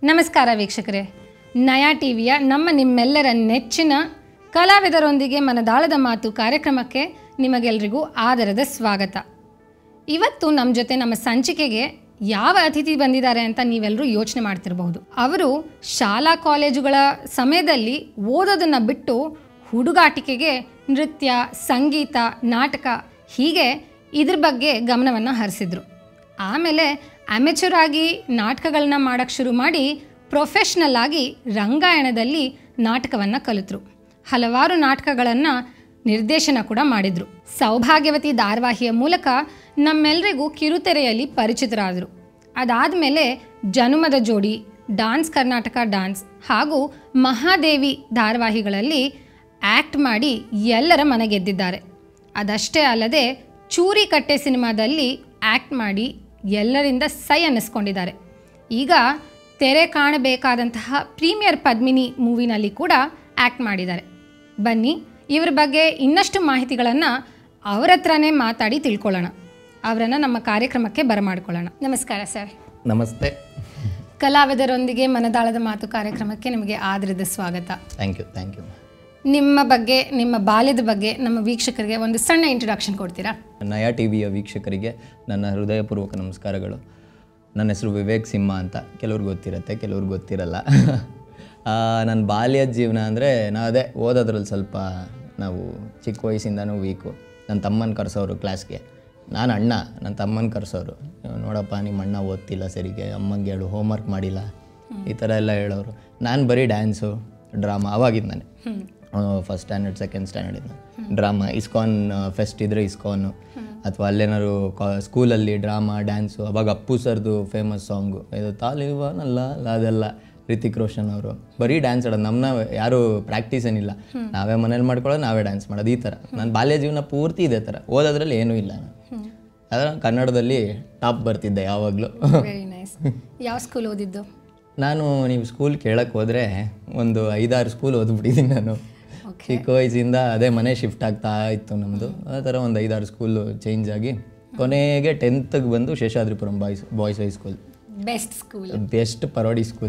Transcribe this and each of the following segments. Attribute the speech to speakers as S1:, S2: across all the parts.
S1: ನಮಸ್ಕಾರ ವೀಕ್ಷಕರೇ ನಯಾ ಟಿವಿಯ ನಮ್ಮ ನಿಮ್ಮೆಲ್ಲರ ನೆಚ್ಚಿನ ಕಲಾವಿದರೊಂದಿಗೆ ಮನದಾಳದ ಮಾತು ಕಾರ್ಯಕ್ರಮಕ್ಕೆ ನಿಮಗೆಲ್ರಿಗೂ ಆದರದ ಸ್ವಾಗತ ಇವತ್ತು ನಮ್ಮ ಜೊತೆ ನಮ್ಮ ಸಂಚಿಕೆಗೆ ಯಾವ ಅತಿಥಿ ಬಂದಿದ್ದಾರೆ ಅಂತ ನೀವೆಲ್ಲರೂ ಯೋಚನೆ ಮಾಡ್ತಿರಬಹುದು ಅವರು ಶಾಲಾ ಕಾಲೇಜುಗಳ ಸಮಯದಲ್ಲಿ ಓದೋದನ್ನು ಬಿಟ್ಟು ಹುಡುಗಾಟಿಕೆಗೆ ನೃತ್ಯ ಸಂಗೀತ ನಾಟಕ ಹೀಗೆ ಇದ್ರ ಬಗ್ಗೆ ಗಮನವನ್ನು ಹರಿಸಿದ್ರು ಆಮೇಲೆ ಅಮೆಚೂರ್ ಆಗಿ ನಾಟಕಗಳನ್ನ ಮಾಡೋಕ್ಕೆ ಶುರು ಮಾಡಿ ಪ್ರೊಫೆಷ್ನಲ್ ಆಗಿ ರಂಗಾಯಣದಲ್ಲಿ ನಾಟಕವನ್ನು ಕಲಿತರು ಹಲವಾರು ನಾಟಕಗಳನ್ನು ನಿರ್ದೇಶನ ಕೂಡ ಮಾಡಿದರು ಸೌಭಾಗ್ಯವತಿ ಧಾರಾವಾಹಿಯ ಮೂಲಕ ನಮ್ಮೆಲ್ಲರಿಗೂ ಕಿರುತೆರೆಯಲ್ಲಿ ಪರಿಚಿತರಾದರು ಅದಾದಮೇಲೆ ಜನುಮದ ಜೋಡಿ ಡಾನ್ಸ್ ಕರ್ನಾಟಕ ಡಾನ್ಸ್ ಹಾಗೂ ಮಹಾದೇವಿ ಧಾರಾವಾಹಿಗಳಲ್ಲಿ ಆ್ಯಕ್ಟ್ ಮಾಡಿ ಎಲ್ಲರ ಮನೆಗೆದ್ದಿದ್ದಾರೆ ಅದಷ್ಟೇ ಅಲ್ಲದೆ ಚೂರಿ ಕಟ್ಟೆ ಸಿನಿಮಾದಲ್ಲಿ ಆ್ಯಕ್ಟ್ ಮಾಡಿ ಎಲ್ಲರಿಂದ ಸೈ ಅನ್ನಿಸ್ಕೊಂಡಿದ್ದಾರೆ ಈಗ ತೆರೆ ಕಾಣಬೇಕಾದಂತಹ ಪ್ರೀಮಿಯರ್ ಪದ್ಮಿನಿ ಮೂವಿನಲ್ಲಿ ಕೂಡ ಆ್ಯಕ್ಟ್ ಮಾಡಿದ್ದಾರೆ ಬನ್ನಿ ಇವ್ರ ಬಗ್ಗೆ ಇನ್ನಷ್ಟು ಮಾಹಿತಿಗಳನ್ನು ಅವ್ರ ಹತ್ರನೇ ಮಾತಾಡಿ ತಿಳ್ಕೊಳ್ಳೋಣ ಅವರನ್ನು ನಮ್ಮ ಕಾರ್ಯಕ್ರಮಕ್ಕೆ ಬರಮಾಡ್ಕೊಳ್ಳೋಣ ನಮಸ್ಕಾರ ಸರ್
S2: ನಮಸ್ತೆ
S1: ಕಲಾವಿದರೊಂದಿಗೆ ಮನದಾಳದ ಮಾತು ಕಾರ್ಯಕ್ರಮಕ್ಕೆ ನಿಮಗೆ ಆದರದ ಸ್ವಾಗತ
S2: ಥ್ಯಾಂಕ್ ಯು ಥ್ಯಾಂಕ್ ಯು
S1: ನಿಮ್ಮ ಬಗ್ಗೆ ನಿಮ್ಮ ಬಾಲ್ಯದ ಬಗ್ಗೆ ನಮ್ಮ ವೀಕ್ಷಕರಿಗೆ ಒಂದು ಸಣ್ಣ ಇಂಟ್ರೊಡಕ್ಷನ್ ಕೊಡ್ತೀರಾ
S2: ನಯಾ ಟಿ ವಿಯ ವೀಕ್ಷಕರಿಗೆ ನನ್ನ ಹೃದಯಪೂರ್ವಕ ನಮಸ್ಕಾರಗಳು ನನ್ನ ಹೆಸರು ವಿವೇಕ್ ಸಿಂಹ ಅಂತ ಕೆಲವ್ರಿಗೆ ಗೊತ್ತಿರುತ್ತೆ ಕೆಲವ್ರಿಗೆ ಗೊತ್ತಿರಲ್ಲ ಆ, ನನ್ನ ಬಾಲ್ಯದ ಜೀವನ ಅಂದರೆ ನಾವು ಅದೇ ಓದೋದ್ರಲ್ಲಿ ಸ್ವಲ್ಪ ನಾವು ಚಿಕ್ಕ ವಯಸ್ಸಿಂದನೂ ವೀಕು ನನ್ನ ತಮ್ಮನ ಕರೆಸೋರು ಕ್ಲಾಸ್ಗೆ ನಾನು ಅಣ್ಣ ನನ್ನ ತಮ್ಮನ ಕರೆಸೋರು ನೋಡಪ್ಪ ನಿಮ್ಮ ಅಣ್ಣ ಓದ್ತಿಲ್ಲ ಸರಿಗೆ ಅಮ್ಮಂಗೆ ಹೇಳು ಹೋಮ್ವರ್ಕ್ ಮಾಡಿಲ್ಲ ಈ ಥರ ಎಲ್ಲ ಹೇಳೋರು ನಾನು ಬರೀ ಡ್ಯಾನ್ಸು ಡ್ರಾಮಾ ಅವಾಗಿದ್ದಾನೆ ಫಸ್ಟ್ ಸ್ಟ್ಯಾಂಡರ್ಡ್ ಸೆಕೆಂಡ್ ಸ್ಟ್ಯಾಂಡರ್ಡ್ ಇಂದ ಡ್ರಾಮಾ ಇಸ್ಕಾನ್ ಫೆಸ್ಟ್ ಇದ್ರೆ ಇಸ್ಕಾನು ಅಥವಾ ಅಲ್ಲೇನಾದ್ರು ಕಾ ಸ್ಕೂಲಲ್ಲಿ ಡ್ರಾಮಾ ಡ್ಯಾನ್ಸು ಅವಾಗ ಅಪ್ಪು ಸರ್ದು ಫೇಮಸ್ ಸಾಂಗು ಇದು ತಾಲಿಬಾನಲ್ಲ ಅಲ್ಲ ಅದೆಲ್ಲ ರಿತಿಕ್ ರೋಷನ್ ಅವರು ಬರೀ ಡ್ಯಾನ್ಸ್ ಆಡೋದು ನಮ್ಮನ್ನ ಯಾರು ಪ್ರಾಕ್ಟೀಸ್ ಏನಿಲ್ಲ ನಾವೇ ಮನೇಲಿ ಮಾಡ್ಕೊಳ್ಳೋದು ನಾವೇ ಡ್ಯಾನ್ಸ್ ಮಾಡೋದು ಈ ಥರ ನನ್ನ ಬಾಲ್ಯ ಜೀವನ ಪೂರ್ತಿ ಇದೆ ಥರ ಓದೋದ್ರಲ್ಲಿ ಏನೂ ಇಲ್ಲ ನಾನು ಅದರ ಕನ್ನಡದಲ್ಲಿ ಟಾಪ್ ಬರ್ತಿದ್ದೆ ಯಾವಾಗಲೂ
S1: ವೆರಿ ನೈಸ್ ಯಾವ ಸ್ಕೂಲ್ ಓದಿದ್ದು
S2: ನಾನು ನೀವು ಸ್ಕೂಲ್ ಕೇಳಕ್ಕೆ ಹೋದರೆ ಒಂದು ಐದಾರು ಸ್ಕೂಲ್ ಓದ್ಬಿಟ್ಟಿದ್ದೀನಿ ನಾನು ಚಿಕ್ಕ ವಯಸ್ಸಿಂದ ಅದೇ ಮನೆ ಶಿಫ್ಟ್ ಆಗ್ತಾ ಇತ್ತು ನಮ್ಮದು ಆ ಥರ ಒಂದು ಐದಾರು ಸ್ಕೂಲು ಚೇಂಜ್ ಆಗಿ ಕೊನೆಗೆ ಟೆಂತ್ಗೆ ಬಂದು Seshadripuram boys boys high school
S1: best school
S2: best parody school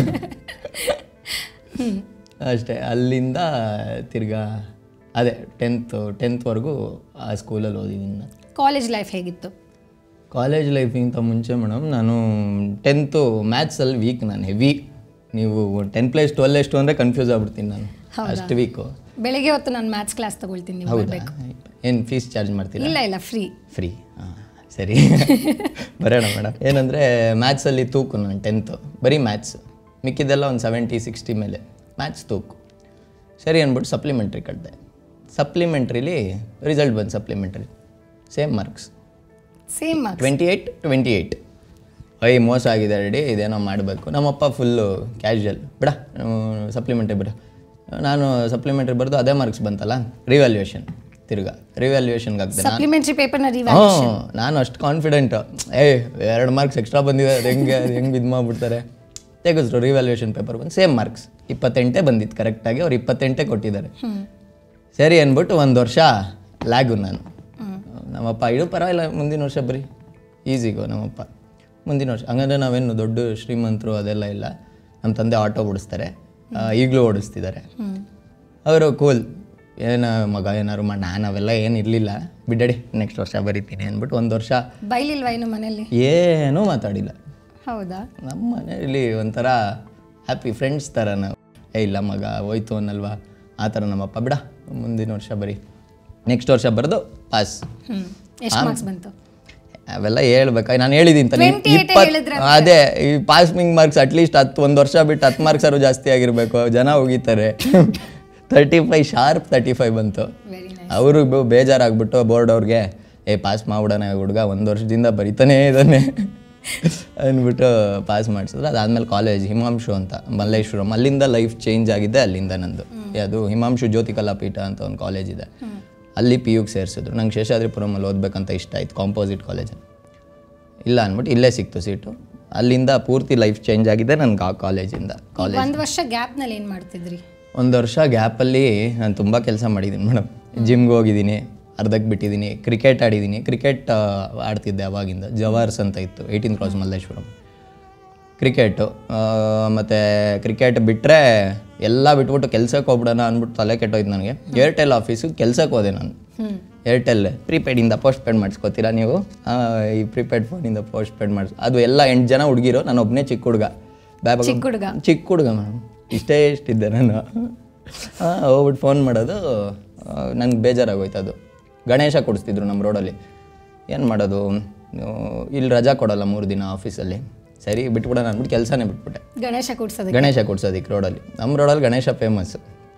S2: ಅಷ್ಟೇ ಅಲ್ಲಿಂದ ತಿರ್ಗಾ ಅದೇ ಟೆಂತ್ ಟೆಂತ್ವರೆಗೂ ಆ ಸ್ಕೂಲಲ್ಲಿ ಓದಿದ್ದೀನಿ ನಾನು
S1: ಕಾಲೇಜ್ ಲೈಫ್ ಹೇಗಿತ್ತು
S2: ಕಾಲೇಜ್ ಲೈಫಿಗಿಂತ ಮುಂಚೆ ಮೇಡಮ್ ನಾನು ಟೆಂತು ಮ್ಯಾಥ್ಸಲ್ಲಿ ವೀಕ್ ನಾನು ಹೆವಿ ನೀವು ಟೆನ್ ಪ್ಲಸ್ ಟ್ವೆಲ್ ಎಷ್ಟು ಅಂದರೆ ಕನ್ಫ್ಯೂಸ್ ಆಗ್ಬಿಡ್ತೀನಿ ನಾನು ಅಷ್ಟು ವೀಕು
S1: ಬೆಳಿಗ್ಗೆ ಹೊತ್ತು ನಾನು ಮ್ಯಾಥ್ಸ್ ಕ್ಲಾಸ್ ತಗೊಳ್ತೀನಿ ನೀವು
S2: ಹೌದಾ
S1: ಬರ್ಬೇಕು
S2: ಏನು ಫೀಸ್ ಚಾರ್ಜ್ ಮಾಡ್ತೀರಾ
S1: ಇಲ್ಲ ಇಲ್ಲ ಫ್ರೀ
S2: ಫ್ರೀ ಹಾಂ ಸರಿ ಬರೋಣ ಮೇಡಮ್ ಏನಂದರೆ ಮ್ಯಾಥ್ಸಲ್ಲಿ ತೂಕು ನಾನು ಟೆಂತು ಬರೀ ಮ್ಯಾಥ್ಸ್ ಮಿಕ್ಕಿದ್ದೆಲ್ಲ ಒಂದು ಸೆವೆಂಟಿ ಸಿಕ್ಸ್ಟಿ ಮೇಲೆ ಮ್ಯಾಥ್ಸ್ ತೂಕು ಸರಿ ಅಂದ್ಬಿಟ್ಟು ಸಪ್ಲಿಮೆಂಟ್ರಿ ಕಟ್ಟಿದೆ ಸಪ್ಲಿಮೆಂಟ್ರಿಲಿ ರಿಸಲ್ಟ್ ಬಂದು supplementary same marks
S1: same marks
S2: twenty eight twenty eight ಐ ಮೋಸ ಆಗಿದೆ ರೆಡಿ ಇದೇನೋ ಮಾಡಬೇಕು ನಮ್ಮಪ್ಪ ಫುಲ್ಲು ಕ್ಯಾಶುವಲ್ ಬಿಡ ಸಪ್ಲಿಮೆಂಟ್ರಿ ಬಿಡ ನಾನು ಸಪ್ಲಿಮೆಂಟ್ರಿ ಬರೆದು ಅದೇ ಮಾರ್ಕ್ಸ್ ಬಂತಲ್ಲ ರಿವ್ಯಾಲ್ಯೂಯೇಷನ್ ತಿರ್ಗಾ ರಿವ್ಯಾಲ್ಯೂಯೇಷನ್ಗೆ ಆಗ್ತದೆ
S1: ಸಪ್ಲಿಮೆಂಟ್ರಿ ಪೇಪರ್ನ ರಿವ್ಯೂ
S2: ಹ್ಞೂ ನಾನು ಅಷ್ಟು ಕಾನ್ಫಿಡೆಂಟು ಏ ಎರಡು ಮಾರ್ಕ್ಸ್ ಎಕ್ಸ್ಟ್ರಾ ಬಂದಿದೆ ಅದು ಹೆಂಗೆ ಅದು ಹೆಂಗೆ ಇದು ಮಾಡಿಬಿಡ್ತಾರೆ ತೆಗೆದ್ರು ರಿವ್ಯಾಲ್ಯೂಯೇಷನ್ ಪೇಪರ್ ಬಂದು ಸೇಮ್ ಮಾರ್ಕ್ಸ್ ಇಪ್ಪತ್ತೆಂಟೇ ಬಂದಿತ್ತು ಕರೆಕ್ಟಾಗಿ ಅವ್ರು ಇಪ್ಪತ್ತೆಂಟೇ ಕೊಟ್ಟಿದ್ದಾರೆ ಸರಿ ಅಂದ್ಬಿಟ್ಟು ಒಂದು ವರ್ಷ ಲ್ಯಾಗು ನಾನು ನಮ್ಮಪ್ಪ ಇದು ಪರವಾಗಿಲ್ಲ ಮುಂದಿನ ವರ್ಷ ಬರೀ ಈಸಿಗೋ ನಮ್ಮಪ್ಪ ಮುಂದಿನ ವರ್ಷ ಹಂಗಂದ್ರೆ ನಾವೇನು ದೊಡ್ಡ ಶ್ರೀಮಂತರು ಅದೆಲ್ಲ ಇಲ್ಲ ನಮ್ಮ ತಂದೆ ಆಟೋ ಓಡಿಸ್ತಾರೆ ಈಗಲೂ ಓಡಿಸ್ತಿದ್ದಾರೆ ಅವರು ಕೂಲ್ ಏನು ಮಗ ಏನಾರು ಮಾಡಿ ನಾನು ಅವೆಲ್ಲ ಏನು ಇರಲಿಲ್ಲ ಬಿಡಡಿ ನೆಕ್ಸ್ಟ್ ವರ್ಷ ಬರಿತೀನಿ ಅಂದ್ಬಿಟ್ಟು ಒಂದು ವರ್ಷ
S1: ಬೈಲಿಲ್ವಾ ಇನ್ನು ಮನೇಲಿ
S2: ಏನೂ ಮಾತಾಡಿಲ್ಲ
S1: ಹೌದಾ
S2: ನಮ್ಮ ಮನೆಯಲ್ಲಿ ಒಂಥರ ಹ್ಯಾಪಿ ಫ್ರೆಂಡ್ಸ್ ಥರ ನಾವು ಏ ಇಲ್ಲ ಮಗ ಹೋಯ್ತು ಅನ್ನಲ್ವಾ ಆ ಥರ ನಮ್ಮಪ್ಪ ಬಿಡ ಮುಂದಿನ ವರ್ಷ ಬರೀ ನೆಕ್ಸ್ಟ್ ವರ್ಷ ಬರೆದು ಪಾಸ್
S1: ಹ್ಞೂ ಎಷ್ಟು ಮಾರ್ಕ್ಸ್ ಬಂತು
S2: ಅವೆಲ್ಲ ಹೇಳ್ಬೇಕಾ ನಾನು ಹೇಳಿದ್ದೀನಿ ತಾನೆ
S1: 28
S2: ಇಪ್ಪತ್ತು
S1: ಹೇಳಿದ್ರೆ
S2: ಅದೇ ಈ ಪಾಸಿಂಗ್ ಮಾರ್ಕ್ಸ್ ಅಟ್ಲೀಸ್ಟ್ ಹತ್ತು ಒಂದು ವರ್ಷ ಬಿಟ್ಟು ಹತ್ತು ಮಾರ್ಕ್ಸ್ ಆದ್ರೂ ಜಾಸ್ತಿ ಆಗಿರಬೇಕು ಜನ ಹೋಗಿತಾರೆ thirty five sharp thirty five ಬಂತು
S1: ವೆರಿ ನೈಸ್
S2: ಅವರು ಬೇಜಾರಾಗ್ಬಿಟ್ಟು ಬೋರ್ಡ್ ಅವ್ರಿಗೆ ಏ ಪಾಸ್ ಮಾಡ್ಬಿಡೋಣ ಹುಡುಗ ಒಂದು ವರ್ಷದಿಂದ ಬರಿತಾನೇ ಇದ್ದಾನೆ ಅಂದ್ಬಿಟ್ಟು ಪಾಸ್ ಮಾಡಿಸಿದ್ರು ಅದಾದಮೇಲೆ ಕಾಲೇಜ್ ಹಿಮಾಂಶು ಅಂತ ಮಲ್ಲೇಶ್ವರಂ ಅಲ್ಲಿಂದ ಲೈಫ್ ಚೇಂಜ್ ಆಗಿದೆ ಅಲ್ಲಿಂದ ನಂದು ಅದು ಹಿಮಾಂಶು ಜ್ಯೋತಿ ಕಲಾಪೀಠ ಅಂತ ಒಂದು ಕಾಲೇಜ್ ಇದೆ ಅಲ್ಲಿ ಪಿ ಯುಗೆ ಸೇರಿಸಿದ್ರು ನಂಗೆ ಶೇಷಾದ್ರಿಪುರಮಲ್ಲಿ ಓದಬೇಕಂತ ಇಷ್ಟ ಆಯ್ತು ಕಾಂಪೋಸಿಟ್ ಕಾಲೇಜಲ್ಲಿ ಇಲ್ಲ ಅಂದ್ಬಿಟ್ಟು ಇಲ್ಲೇ ಸಿಕ್ತು ಸೀಟು ಅಲ್ಲಿಂದ ಪೂರ್ತಿ ಲೈಫ್ ಚೇಂಜ್ ಆಗಿದೆ ನನಗೆ ಆ ಕಾಲೇಜಿಂದ ಕಾಲೇಜ್
S1: ಒಂದು ವರ್ಷ ಗ್ಯಾಪ್ನಲ್ಲಿ ಏನು ಮಾಡ್ತಿದ್ರಿ
S2: ಒಂದು ವರ್ಷ ಗ್ಯಾಪಲ್ಲಿ ನಾನು ತುಂಬ ಕೆಲಸ ಮಾಡಿದ್ದೀನಿ ಮೇಡಮ್ ಜಿಮ್ಗೆ ಹೋಗಿದ್ದೀನಿ ಅರ್ಧಕ್ಕೆ ಬಿಟ್ಟಿದ್ದೀನಿ ಕ್ರಿಕೆಟ್ ಆಡಿದ್ದೀನಿ ಕ್ರಿಕೆಟ್ ಆಡ್ತಿದ್ದೆ ಅವಾಗಿಂದ ಜವಾರ್ಸ್ ಅಂತ ಇತ್ತು ಏಯ್ಟೀನ್ ಕ್ರಾಸ್ ಮಲ್ಲೇಶ್ವರಂ ಕ್ರಿಕೆಟು ಮತ್ತು ಕ್ರಿಕೆಟ್ ಬಿಟ್ಟರೆ ಎಲ್ಲ ಬಿಟ್ಬಿಟ್ಟು ಕೆಲ್ಸಕ್ಕೆ ಹೋಗ್ಬಿಡೋಣ ಅಂದ್ಬಿಟ್ಟು ತಲೆ ಕೆಟ್ಟೋಯ್ತು ನನಗೆ ಏರ್ಟೆಲ್ ಆಫೀಸು ಕೆಲ್ಸಕ್ಕೆ ಹೋದೆ ನಾನು ಏರ್ಟೆಲ್ ಪ್ರೀಪೇಡಿಂದ ಪೋಸ್ಟ್ ಪೇಡ್ ಮಾಡಿಸ್ಕೋತೀರಾ ನೀವು ಆ, ಈ ಪ್ರೀಪೇಡ್ ಫೋನಿಂದ ಪೋಸ್ಟ್ ಪೇಡ್ ಮಾಡಿಸ್ ಅದು ಎಲ್ಲ ಎಂಟು ಜನ ಹುಡುಗಿರು ನಾನು ಒಬ್ಬನೇ ಚಿಕ್ಕ ಹುಡುಗ ಬ್ಯಾಬ
S1: ಚಿಕ್ಕ ಹುಡುಗ
S2: ಚಿಕ್ಕ ಹುಡುಗ ಮೇಡಮ್ ಇಷ್ಟೇ ಇಷ್ಟಿದ್ದೆ ನಾನು ಹಾಂ ಹೋಗ್ಬಿಟ್ಟು ಫೋನ್ ಮಾಡೋದು ನನಗೆ ಬೇಜಾರಾಗೋಯ್ತು ಅದು ಗಣೇಶ ಕೊಡಿಸ್ತಿದ್ರು ನಮ್ಮ ರೋಡಲ್ಲಿ ಏನು ಮಾಡೋದು ನೀವು ಇಲ್ಲಿ ರಜಾ ಕೊಡಲ್ಲ ಮೂರು ದಿನ ಆಫೀಸಲ್ಲಿ ಸರಿ ಬಿಟ್ಬಿಡೋಣ ಅಂದ್ಬಿಟ್ಟು ಕೆಲಸನೇ ಬಿಟ್ಬಿಟ್ಟೆ
S1: ಗಣೇಶ ಕೂಡ್ಸೋದಕ್ಕೆ
S2: ಗಣೇಶ ಕೊಡ್ಸೋದಕ್ಕೆ ರೋಡಲ್ಲಿ ನಮ್ಮ ರೋಡಲ್ಲಿ Ganesha famous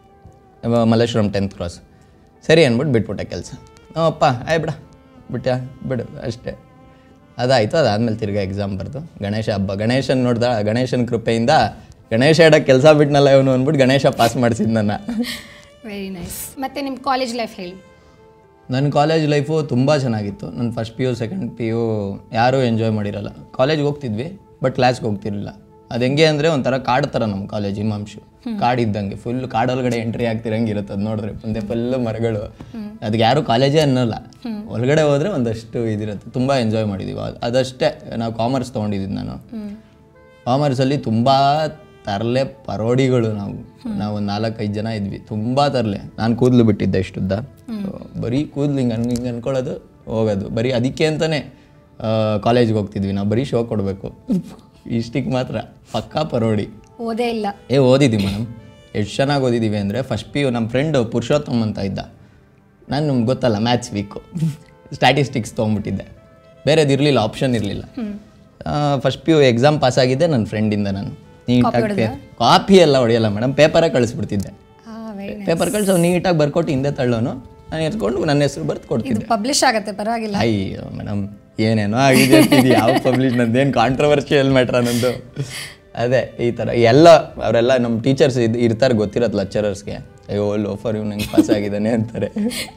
S2: Malleswaram tenth cross ಸರಿ ಅಂದ್ಬಿಟ್ಟು ಬಿಟ್ಬಿಟ್ಟೆ ಕೆಲಸ ಅಪ್ಪ ಆಯ್ ಬಿಡ ಬಿಟ್ಟ ಬಿಡು ಅಷ್ಟೇ ಅದಾಯಿತು ಅದಾದಮೇಲೆ ತಿರ್ಗಾ ಎಕ್ಸಾಮ್ ಬರ್ದು ಗಣೇಶ ಹಬ್ಬ ಗಣೇಶನ್ ನೋಡ್ದ ಗಣೇಶನ ಕೃಪೆಯಿಂದ ಗಣೇಶ ಇಡಕ್ಕೆ ಕೆಲಸ ಬಿಟ್ನಲ್ಲ ಇವನು ಅಂದ್ಬಿಟ್ಟು ಗಣೇಶ ಪಾಸ್ ಮಾಡಿಸಿದ್ ನನ್ನ
S1: ವೆರಿ ನೈಸ್ ಮತ್ತೆ ನಿಮ್ಮ ಕಾಲೇಜ್ ಲೈಫ್ ಹೇಳಿ
S2: ನನ್ನ ಕಾಲೇಜ್ ಲೈಫು ತುಂಬ ಚೆನ್ನಾಗಿತ್ತು ನನ್ನ first P U second P U ಯಾರೂ ಎಂಜಾಯ್ ಮಾಡಿರಲ್ಲ ಕಾಲೇಜ್ಗೆ ಹೋಗ್ತಿದ್ವಿ ಬಟ್ ಕ್ಲಾಸ್ಗೆ ಹೋಗ್ತಿರ್ಲಿಲ್ಲ ಅದು ಹೆಂಗೆ ಅಂದರೆ ಒಂಥರ ಕಾಡು ಥರ ನಮ್ಮ ಕಾಲೇಜ್ ಹಿಮಾಂಶು ಕಾಡು ಇದ್ದಂಗೆ ಫುಲ್ ಕಾಡೊಳಗಡೆ ಎಂಟ್ರಿ ಆಗ್ತಿರಂಗೆ ಇರುತ್ತೆ ಅದು ನೋಡಿದ್ರೆ ಮುಂದೆ ಫುಲ್ಲು ಮರಗಳು ಅದಕ್ಕೆ ಯಾರು ಕಾಲೇಜೇ ಅನ್ನೋಲ್ಲ ಒಳಗಡೆ ಹೋದರೆ ಒಂದಷ್ಟು ಇದಿರುತ್ತೆ ತುಂಬ ಎಂಜಾಯ್ ಮಾಡಿದ್ದೀವಿ ಅದ್- ಅದಷ್ಟೇ ನಾವು ಕಾಮರ್ಸ್ ತೊಗೊಂಡಿದ್ದು ನಾನು ಕಾಮರ್ಸಲ್ಲಿ ತುಂಬ ತರಲೆ ಪರೋಡಿಗಳು ನಾವು ನಾವು ಒಂದು ನಾಲ್ಕೈದು ಜನ ಇದ್ವಿ ತುಂಬ ತರಲೆ ನಾನು ಕೂದಲು ಬಿಟ್ಟಿದ್ದೆ ಇಷ್ಟುದ್ದ ಬರೀ ಕೂದಲು ಹಿಂಗೆ ಅನ್ ಹಿಂಗೆ ಅನ್ಕೊಳ್ಳೋದು ಹೋಗೋದು ಬರೀ ಅದಕ್ಕೆ ಅಂತಲೇ ಕಾಲೇಜ್ಗೆ ಹೋಗ್ತಿದ್ವಿ ನಾವು ಬರೀ ಶೋ ಕೊಡಬೇಕು ಇಷ್ಟಿಗೆ ಮಾತ್ರ ಪಕ್ಕಾ ಪರೋಡಿ
S1: ಓದೇ ಇಲ್ಲ
S2: ಏ ಓದಿದ್ದೀವಿ ಮೇಡಮ್ ಎಷ್ಟು ಚೆನ್ನಾಗಿ ಓದಿದ್ದೀವಿ ಅಂದರೆ ಫಸ್ಟ್ ಪಿ ಯು ನಮ್ಮ ಫ್ರೆಂಡು ಪುರುಷೋತ್ತಮ್ ಅಂತ ಇದ್ದ ನಾನು ನಿಮ್ಗೆ ಗೊತ್ತಲ್ಲ ಮ್ಯಾಥ್ಸ್ ವೀಕು ಸ್ಟ್ಯಾಟಿಸ್ಟಿಕ್ಸ್ ತೊಗೊಂಬಿಟ್ಟಿದ್ದೆ ಬೇರೆದು ಇರಲಿಲ್ಲ ಆಪ್ಷನ್ ಇರಲಿಲ್ಲ first P U exam pass ಆಗಿದ್ದೆ ನನ್ನ ಫ್ರೆಂಡಿಂದ ನಾನು ನೀಟಾಗಿ ಕಾಪಿ ಎಲ್ಲ ಹೊಡೆಯಲ್ಲ ಮೇಡಮ್ ಪೇಪರೇ ಕಳಿಸ್ಬಿಡ್ತಿದ್ದೆ
S1: ವೆರಿ
S2: ಪೇಪರ್ ಕಳಿಸೋ ನೀಟಾಗಿ ಬರ್ಕೊಟ್ಟು ಹಿಂದೆ ತಳ್ಳೋನು ನಾನು ಎತ್ಕೊಂಡು ನನ್ನ ಹೆಸರು ಬರ್ದು
S1: ಇದು
S2: ಕೊಡ್ತಿದ್ದೆ
S1: ಪಬ್ಲಿಷ್ ಆಗತ್ತೆ ಪರವಾಗಿಲ್ಲ
S2: ಅಯ್ಯೋ ಮೇಡಮ್ ಏನೇನೋ ಆಗಿದೆ ಅಂತಿದೆ. ಯಾವ ಪಬ್ಲಿಷ್ ನಂದೇನು ಕಾಂಟ್ರವರ್ಷಿಯಲ್ ಮ್ಯಾಟ್ರ ನಂದು ಅದೇ ಈ ಥರ ಎಲ್ಲ ಅವರೆಲ್ಲ ನಮ್ಮ ಟೀಚರ್ಸ್ ಇದು ಇರ್ತಾರೆ ಗೊತ್ತಿರತ್ತೆ ಲೆಕ್ಚರರ್ಸ್ಗೆ ಅಯ್ಯೋ ಲೋಫರ್ ಇವ್ನು ನಂಗೆ ಪಾಸ್ ಆಗಿದ್ದಾನೆ ಅಂತಾರೆ